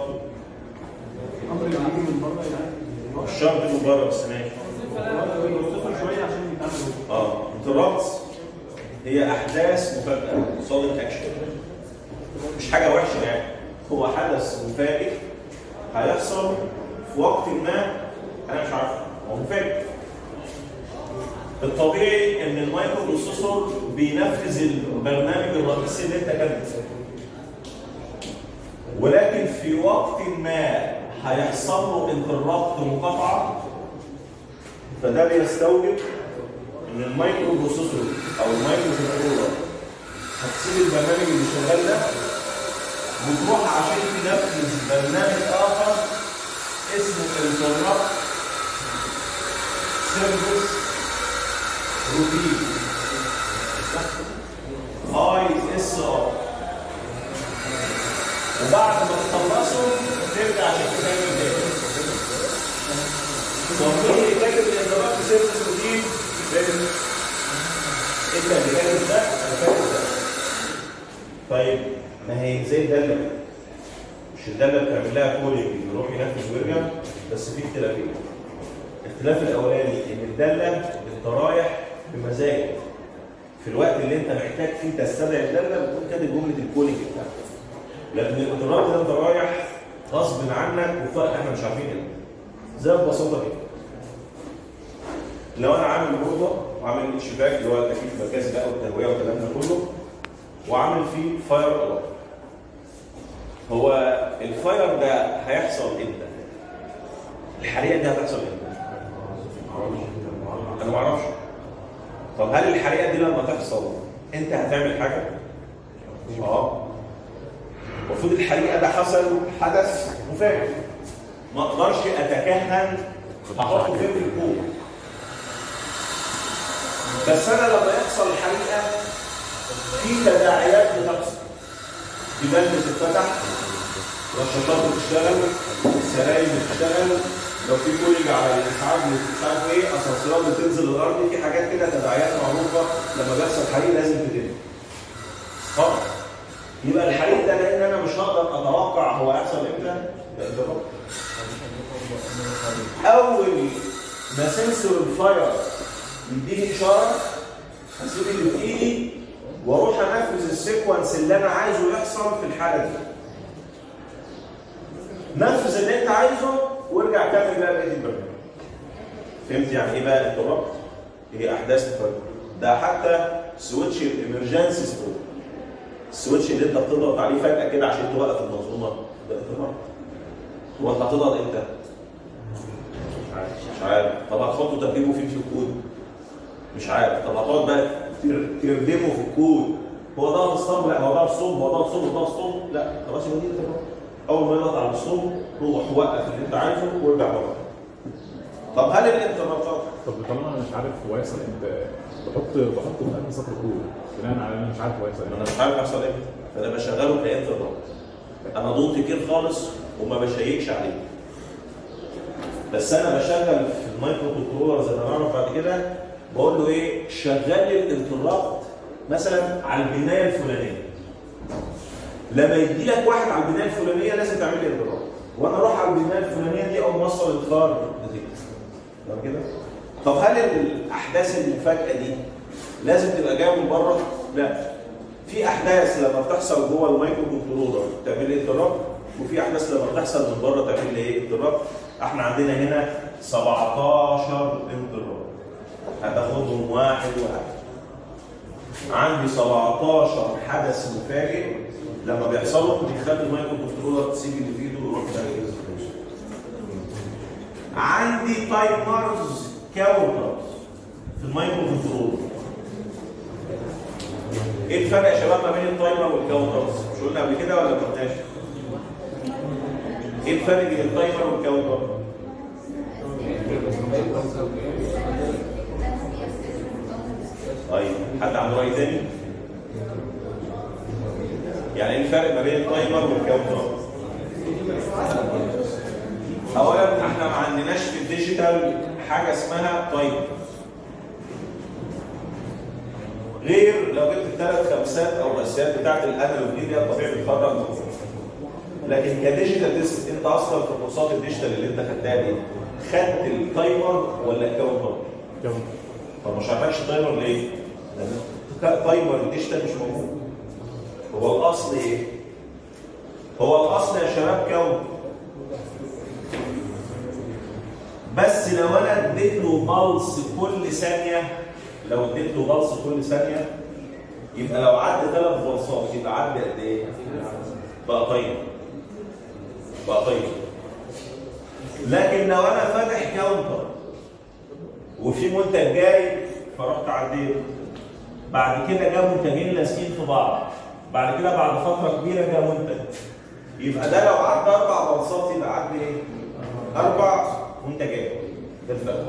S5: الامر اللي بيجي من بره يعني
S1: مش شرط من بره بس ماشي
S5: البروسيسور شويه عشان
S1: اه انترابتس هي احداث مفاجاه صادم اكشن مش حاجه وحشه يعني هو حدث مفاجئ هيحصل في وقت ما انا مش عارفه هو مفاجئ الطبيعي ان المايكرو بروسيسور بينفذ البرنامج الرئيسي اللي انت كاتبه ولكن في وقت ما هيحصل له انترابت مقاطعه فده بيستوجب ان المايكرو بروسيسور او المايكرو كنترولر هتسيب البرنامج اللي شغال ده وتروح عشان تنفذ برنامج اخر اسمه انترابت سيرفيس روتين اي اس ار وبعد ما تخلصوا ترجع عشان تعمل تاني طب مين اللي كاتب الانترابت سيرفيس روتين؟ انت اللي كاتب ده انا كاتب ده طيب ما هي زي الداله مش الداله بتعمل لها كولينج يروح ينفذ ويرجع بس في اختلافين الاختلاف الاولاني ان الداله انت رايح بمزاجك في الوقت اللي انت محتاج فيه تستدعي الداله بتكون كاتب جمله الكولينج بتاعتك لكن الانترابت ده انت رايح غصب عنك وفرق احنا مش عارفين ايه زي ببساطه كده لو انا عامل بورده وعامل شباك اللي هو التكييف المركزي بقى والتهويه والكلام ده كله وعامل فيه فاير الارم هو الفاير ده هيحصل امتى؟ الحريقه دي هتحصل امتى؟ انا ما اعرفش طب هل الحريقه دي لما تحصل انت هتعمل حاجه؟ اه المفروض الحريقه ده حصل حدث مفاجئ ما اقدرش اتكهن احطه فين في الكون بس انا لما يحصل حريقه في تداعيات بتحصل جبال بتتفتح رشاشات بتشتغل سراير بتشتغل لو في كولينج على الاسعاف مش عارف ايه اسانسيرات بتنزل الارض في حاجات كده تداعيات معروفه لما بيحصل حريق لازم تتم خلاص يبقى الحريق ده لان انا مش هقدر اتوقع هو هيحصل امتى يبقى ده غلط. اول ما سنسور الفاير يديني اشاره هسيب اللي في ايدي واروح انفذ السيكونس اللي انا عايزه يحصل في الحاله دي. نفذ اللي انت عايزه وارجع كمل بقى بقيه البرنامج. فهمت يعني ايه بقى اضطراب؟ هي احداث مفاجئه. ده حتى سويتش الامرجنسي ستور. السويتش اللي انت بتضغط عليه فجاه كده عشان توقف المنظومه ده اضطراب. هو انت هتضغط امتى؟ مش عارف طب هتحطه ترتيبه فين في الكود مش عارف طب هتقعد بقى تر- تردمه في الكود هو ضغط ستوب لا هو ضغط ستوب هو ضغط ستوب هو ضغط ستوب لا خلاص يبقى دي الاضطراب. اول ما يضغط على الستوب روح وقف اللي انت عايزه وارجع بره طب هل الانترنت
S3: طب طالما انا مش عارف هو يحصل امتى بحط بحطه في انهي سطر كود بناء على ان انا مش عارف هو يحصل
S1: انا
S3: امتى
S1: مش عارف يحصل ايه فانا بشغله كانترنت انا ضغط كتير خالص وما بشيكش عليه بس انا بشغل في المايكرو كنترولر زي ما نعرف بعد كده بقول له ايه شغل لي الانترابت مثلا على البنايه الفلانيه لما يدي لك واحد على البنايه الفلانيه لازم تعمل لي انترابت وانا اروح على البنايه الفلانيه دي اقوم موصل انتظار تمام كده طب هل الاحداث المفاجاه دي لازم تبقى جايه من بره لا في احداث لما بتحصل جوه المايكرو كنترولر تعمل لي اضطراب وفي احداث لما بتحصل من بره تعمل لي ايه اضطراب احنا عندنا هنا 17 اضطراب هتاخدهم واحد واحد عندي 17 حدث مفاجئ لما بيحصلوا بيخلي المايكرو كنترولر تسيب اللي في ايده ويروح يركز عندي تايمرز كاونترز في المايكرو كنترولر ايه الفرق يا شباب ما بين التايمر والكاونترز؟ مش قلنا قبل كده ولا ما قلناش؟ ايه الفرق بين التايمر والكاونتر؟ طيب حد عنده راي تاني؟ يعني ايه الفرق ما بين التايمر والكاونتر؟ اولا احنا ما عندناش في الديجيتال حاجه اسمها تايمر غير لو جبت الثلاث خمسات او الرئيسيات بتاعت الانالوج دي اللي هي الطبيعي بتخرج لكن كديجيتال تيست انت اصلا في كورسات الديجيتال اللي انت خدتها دي خدت التايمر ولا الكاونتر؟ طب ما شرحكش تايمر ليه؟ لان تايمر الديجيتال مش موجود هو الاصل ايه؟ هو الاصل يا شباب كون بس لو انا اديت له بلس كل ثانيه لو اديت له بلس كل ثانيه يبقى لو عدى ثلاث بلصات يبقى عدى قد ايه؟ بقى طيب بقى طيب لكن لو انا فاتح كاونتر وفي منتج جاي فرحت عديته بعد كده جاب منتجين لازقين في بعض بعد كده بعد فتره كبيره جاب منتج يبقى ده لو عدى اربع بلصات يبقى عدى ايه؟ اربع منتجات ده الفرق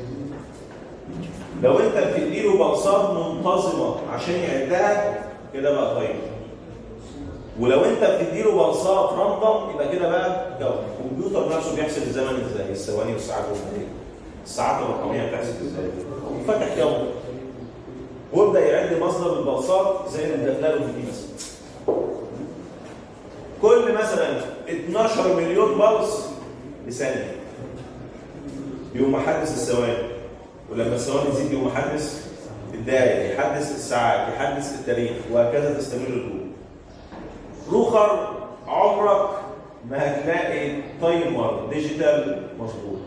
S1: لو انت بتديله بلصات منتظمه عشان يعدها كده بقى طيب ولو انت بتديله بلصات راندوم يبقى كده بقى جو الكمبيوتر نفسه بيحسب الزمن ازاي الثواني والساعات والدقائق الساعات الرقميه بتحسب ازاي فتح يوم وابدا يعد مصدر البلصات زي اللي اديتها له في دي مثلا كل مثلا 12 مليون بلص بثانيه يقوم محدث الثواني ولما الثواني تزيد يقوم محدث الدقائق يحدث الساعات يحدث التاريخ وهكذا تستمر الامور روخر عمرك ما هتلاقي تايمر ديجيتال مظبوط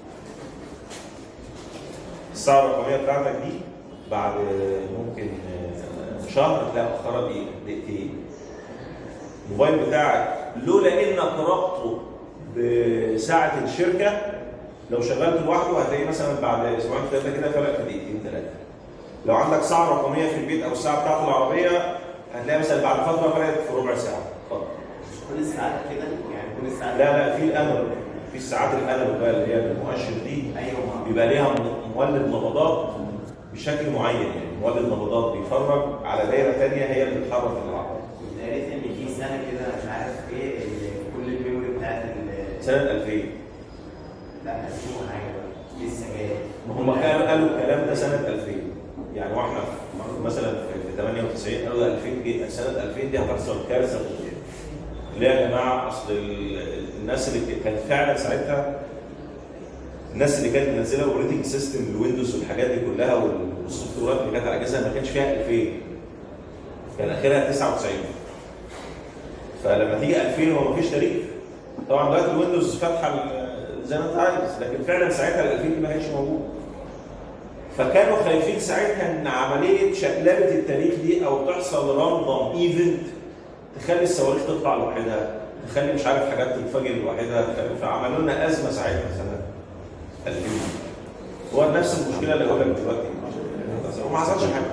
S1: الساعه الرقميه بتاعتك دي بعد ممكن شهر تلاقي مؤخرا دي دقيقتين الموبايل بتاعك لولا انك ربطه بساعه الشركه لو شغلته لوحده هتلاقيه مثلا بعد اسبوعين ثلاثه كده فرق في دقيقتين ثلاثه لو عندك ساعه رقميه في البيت او الساعه بتاعت العربيه هتلاقي مثلا بعد فتره فرقت في ربع ساعه اتفضل
S2: كل الساعات كده يعني كل الساعات
S1: لا لا في الانالوج في الساعات الانالوج بقى اللي هي المؤشر دي
S2: ايوه ما
S1: بيبقى ليها مولد نبضات بشكل معين يعني مولد نبضات بيفرج على دايره ثانيه هي اللي بتتحرك العربيه
S2: كنت قريت ان في سنه كده مش عارف ايه ال- كل الميموري بتاعت ال-
S1: سنه 2000
S2: لا اسمه حاجه بقى لسه جاي
S1: ما هم كانوا قالوا الكلام ده سنه 2000 يعني واحنا في- مثلا في في 98 قالوا ده 2000 جه سنه 2000 دي هتحصل كارثه ليه يا جماعه اصل ال- الناس اللي كانت فعلا ساعتها الناس اللي كانت منزله الاوبريتنج سيستم الويندوز والحاجات دي كلها والسوفت وير اللي كانت على الاجهزه ما كانش فيها 2000 كان اخرها 99 فلما تيجي 2000 هو مفيش تاريخ طبعا دلوقتي الويندوز فاتحه ال- زي ما انت عايز لكن فعلا ساعتها ال 2000 دي ما كانش موجود فكانوا خايفين ساعتها ان عمليه شقلبه التاريخ دي او تحصل راندوم ايفنت تخلي الصواريخ تطلع لوحدها تخلي مش عارف حاجات تنفجر لوحدها تخلي- فعملوا لنا ازمه ساعتها سنه 2000 هو نفس المشكله اللي بقول لك دلوقتي وما حصلش حاجه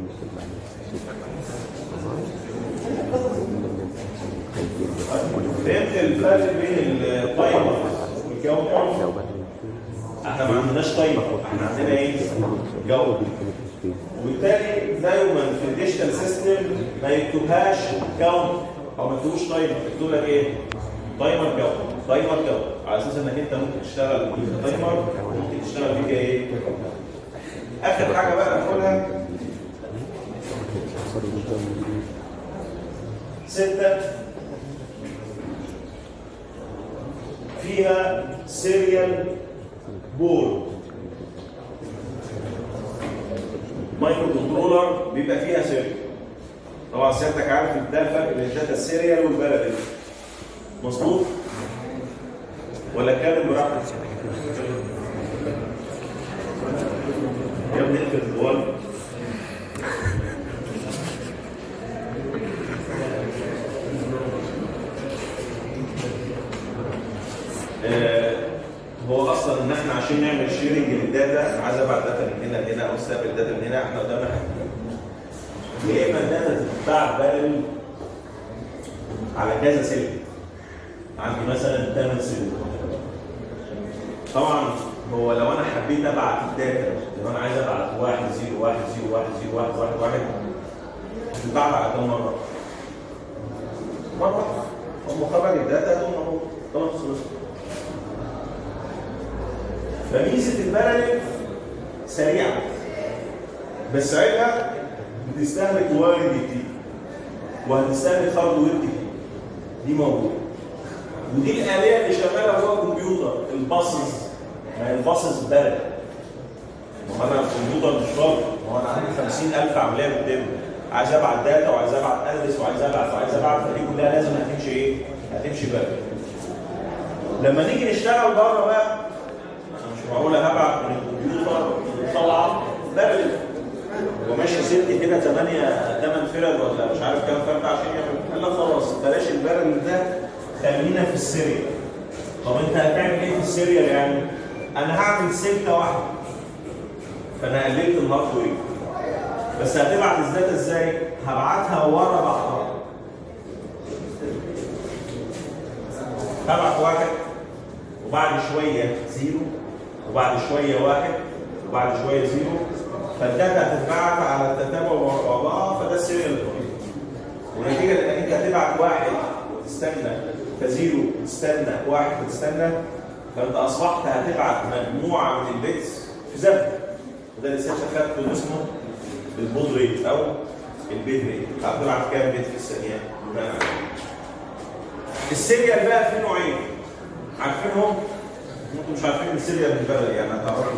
S1: فهمت الفرق بين التايمر والكاونتر احنا ما عندناش تايمر احنا عندنا ايه؟ جو وبالتالي دايما في الديجيتال سيستم ما يكتبهاش كاونت او ما يكتبوش تايمر يكتب لك ايه؟ تايمر كاونت تايمر كاونت على اساس انك انت ممكن تشتغل تايمر ممكن تشتغل بيه ايه؟ اخر حاجه بقى ناخدها ستة فيها سيريال بورد مايكرو كنترولر بيبقى فيها سيريال طبعا سيادتك عارف ان ده الفرق بين الداتا السيريال والباراليل مظبوط ولا كان براحتك يا ابني اقفل الجوال آه، هو اصلا ان احنا عشان نعمل شيرنج للداتا عايز ابعت داتا من هنا لهنا او استقبل داتا من هنا احنا قدامنا حاجتين يا اما الداتا تتباع بارل على كذا سلك عندي مثلا 8 سلك طبعا هو لو انا حبيت ابعت الداتا لو انا عايز ابعت 1 0 1 0 1 0 1 1 1 تتباع على كم مره؟ مره هم خبر الداتا دول اهو خلاص خلص فميزه الباراليل سريعه بس عيبها بتستهلك وارد كتير وهتستهلك هاردوير كتير دي موجوده ودي الاليه اللي شغاله جوه الكمبيوتر الباصز ما هي الباصز بارد ما هو انا الكمبيوتر مش فاضي ما هو انا عندي 50000 عمليه بتتم عايز ابعت داتا وعايز ابعت ادرس وعايز ابعت وعايز ابعت فدي كلها لازم هتمشي ايه؟ هتمشي بقى لما نيجي نشتغل بره بقى انا مش معقول هبعت من الكمبيوتر طالعه بابل وماشي ست كده 8 8 فرد ولا مش عارف كام فرد عشان يعمل قال لك خلاص بلاش البارل ده خلينا في السيريال طب انت هتعمل ايه في السيريال يعني؟ انا هعمل سلكه واحده فانا قللت الهاردوير بس هتبعت الداتا ازاي؟ هبعتها ورا بعضها هبعت واحد وبعد شويه زيرو وبعد شويه واحد وبعد شويه زيرو فالداتا هتتبعت على التتابع ورا بعض فده السيريال ونتيجه لانك انت هتبعت واحد وتستنى فزيرو وتستنى واحد وتستنى فانت اصبحت هتبعت مجموعه من البيتس في زمن وده اللي سيادتك خدته اللي اسمه البود ريت او البيت ريت هتبعت كام بيت في الثانيه بناء عليه السيريال بقى في نوعين عارفينهم؟ انتوا مش عارفين السيريال من البلد يعني هتعرفوا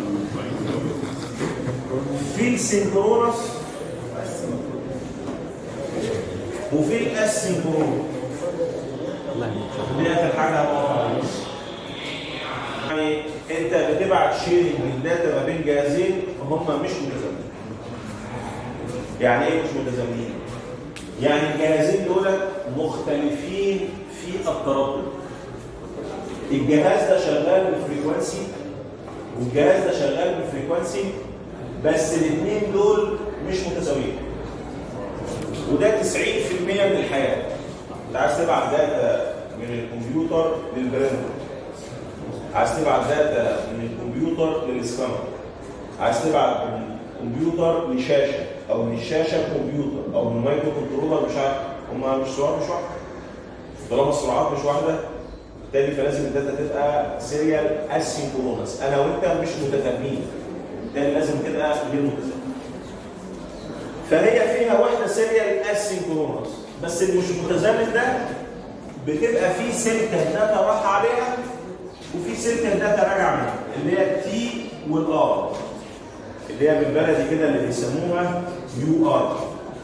S1: في السينكرونس وفي الاسينكرونس دي اخر حاجه هنقف عليها يعني انت بتبعت شيرنج للداتا ما بين جهازين هم مش متزامنين يعني ايه مش متزامنين؟ يعني الجهازين دول مختلفين في التردد الجهاز ده شغال بالفريكونسي والجهاز ده شغال بالفريكونسي بس الاثنين دول مش متساويين وده 90% من الحياه انت عايز تبعت داتا من الكمبيوتر للبرنتر عايز تبعت داتا من الكمبيوتر للسكانر عايز تبعت من الكمبيوتر لشاشه او من الشاشه لكمبيوتر او من مايكرو كنترولر مش عارف هما مش سرعات مش واحده طالما السرعات مش واحده بالتالي فلازم الداتا تبقى سيريال اسينكرونس انا وانت مش متتابعين بالتالي لازم تبقى غير متزامنه فهي فيها واحده سيريال اسينكرونس بس اللي مش متزامن ده بتبقى فيه سلكه الداتا راح عليها وفي سلكه الداتا راجعه منها اللي هي التي والار اللي هي بالبلدي كده اللي بيسموها يو ار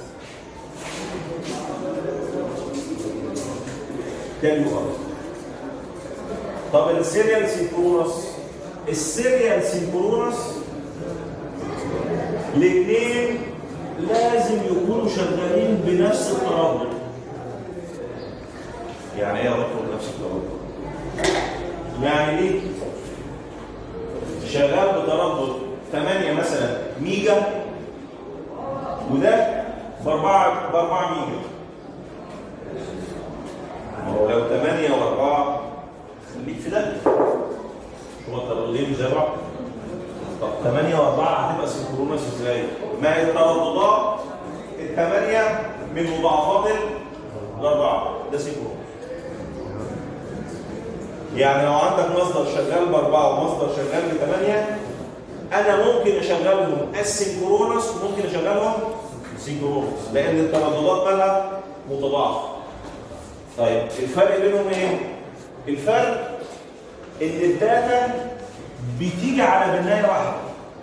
S1: ده اليو ار طب السيريال سينكرونس السيريال سينكرونس الاثنين لازم يكونوا شغالين بنفس التردد يعني ايه يا دكتور نفس التردد يعني ليه شغال بتردد 8 مثلا ميجا وده ب 4 ب 4 ميجا ما هو لو 8 و4 خليك في ده هو الترددين مش زي بعض طب 8 و4 هتبقى سنكرونس ازاي؟ ما هي الترددات الثمانية من مضاعفات الأربعة ده سنكرونس يعني لو عندك مصدر شغال بأربعة ومصدر شغال بثمانية أنا ممكن أشغلهم السنكرونس وممكن أشغلهم سنكرونس لأن الترددات مالها متضاعفة طيب الفرق بينهم إيه؟ الفرق إن الداتا بتيجي على بناية واحدة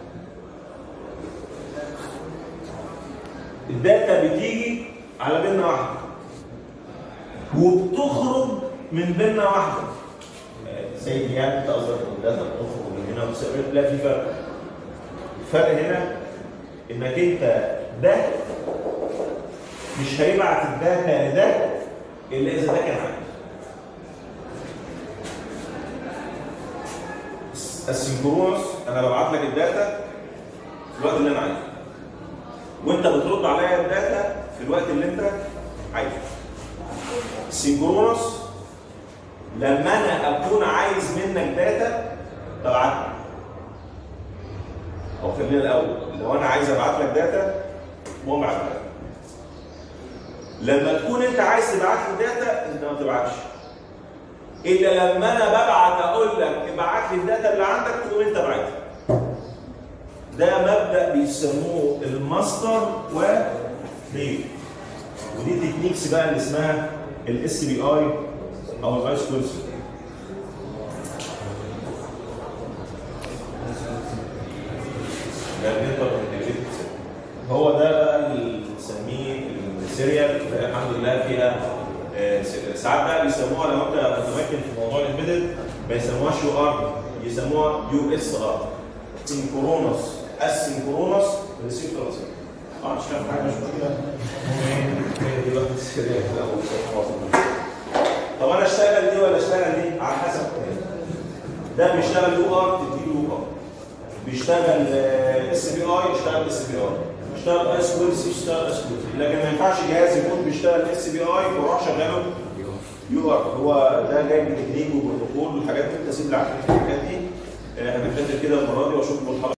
S1: الداتا بتيجي على بنة واحدة وبتخرج من بنة واحدة سيدي يعني انت قصدك ان الداتا بتخرج من هنا وتسافر لا في فرق الفرق هنا انك انت ده مش هيبعت الداتا لده الا اذا ده كان عايز السنكرونس انا ببعت لك الداتا في الوقت اللي انا عايزه وانت بترد عليا الداتا في الوقت اللي انت عايزه السنكرونس لما انا اكون عايز منك داتا ببعت لك او خلينا الاول لو انا عايز ابعت لك داتا بقوم ابعت لك لما تكون انت عايز تبعت لي داتا انت ما بتبعتش الا لما انا ببعت اقول لك ابعت لي الداتا اللي عندك تقوم انت باعتها ده مبدا بيسموه الماستر وفيل ودي تكنيكس بقى اللي اسمها الاس بي اي او الفايس كونسل ده الانتر انتجريتد هو ده بقى اللي بنسميه السيريال الحمد لله فيها آه، س- ساعات بقى بيسموها لو انت متمكن في موضوع الامبيدد ما يسموهاش يو ار يسموها يو اس ار سينكرونس اسينكرونس ريسيفر اه مش فاهم حاجه مش مشكله هي دي بقى السيريال لا هو مش واصل. طب انا اشتغل دي ولا اشتغل دي على حسب ده بيشتغل يو ار تديله يو ار بيشتغل اس بي اي يشتغل اس بي اي بيشتغل اس كويل سي يشتغل اس كويل لكن ما ينفعش جهاز يكون بيشتغل اس بي اي واروح شغاله يو ار هو ده جاي من تكنيك وبروتوكول والحاجات دي انت سيب لي عارفين الحاجات دي آه، هنتكلم كده المره دي واشوفكم الحلقه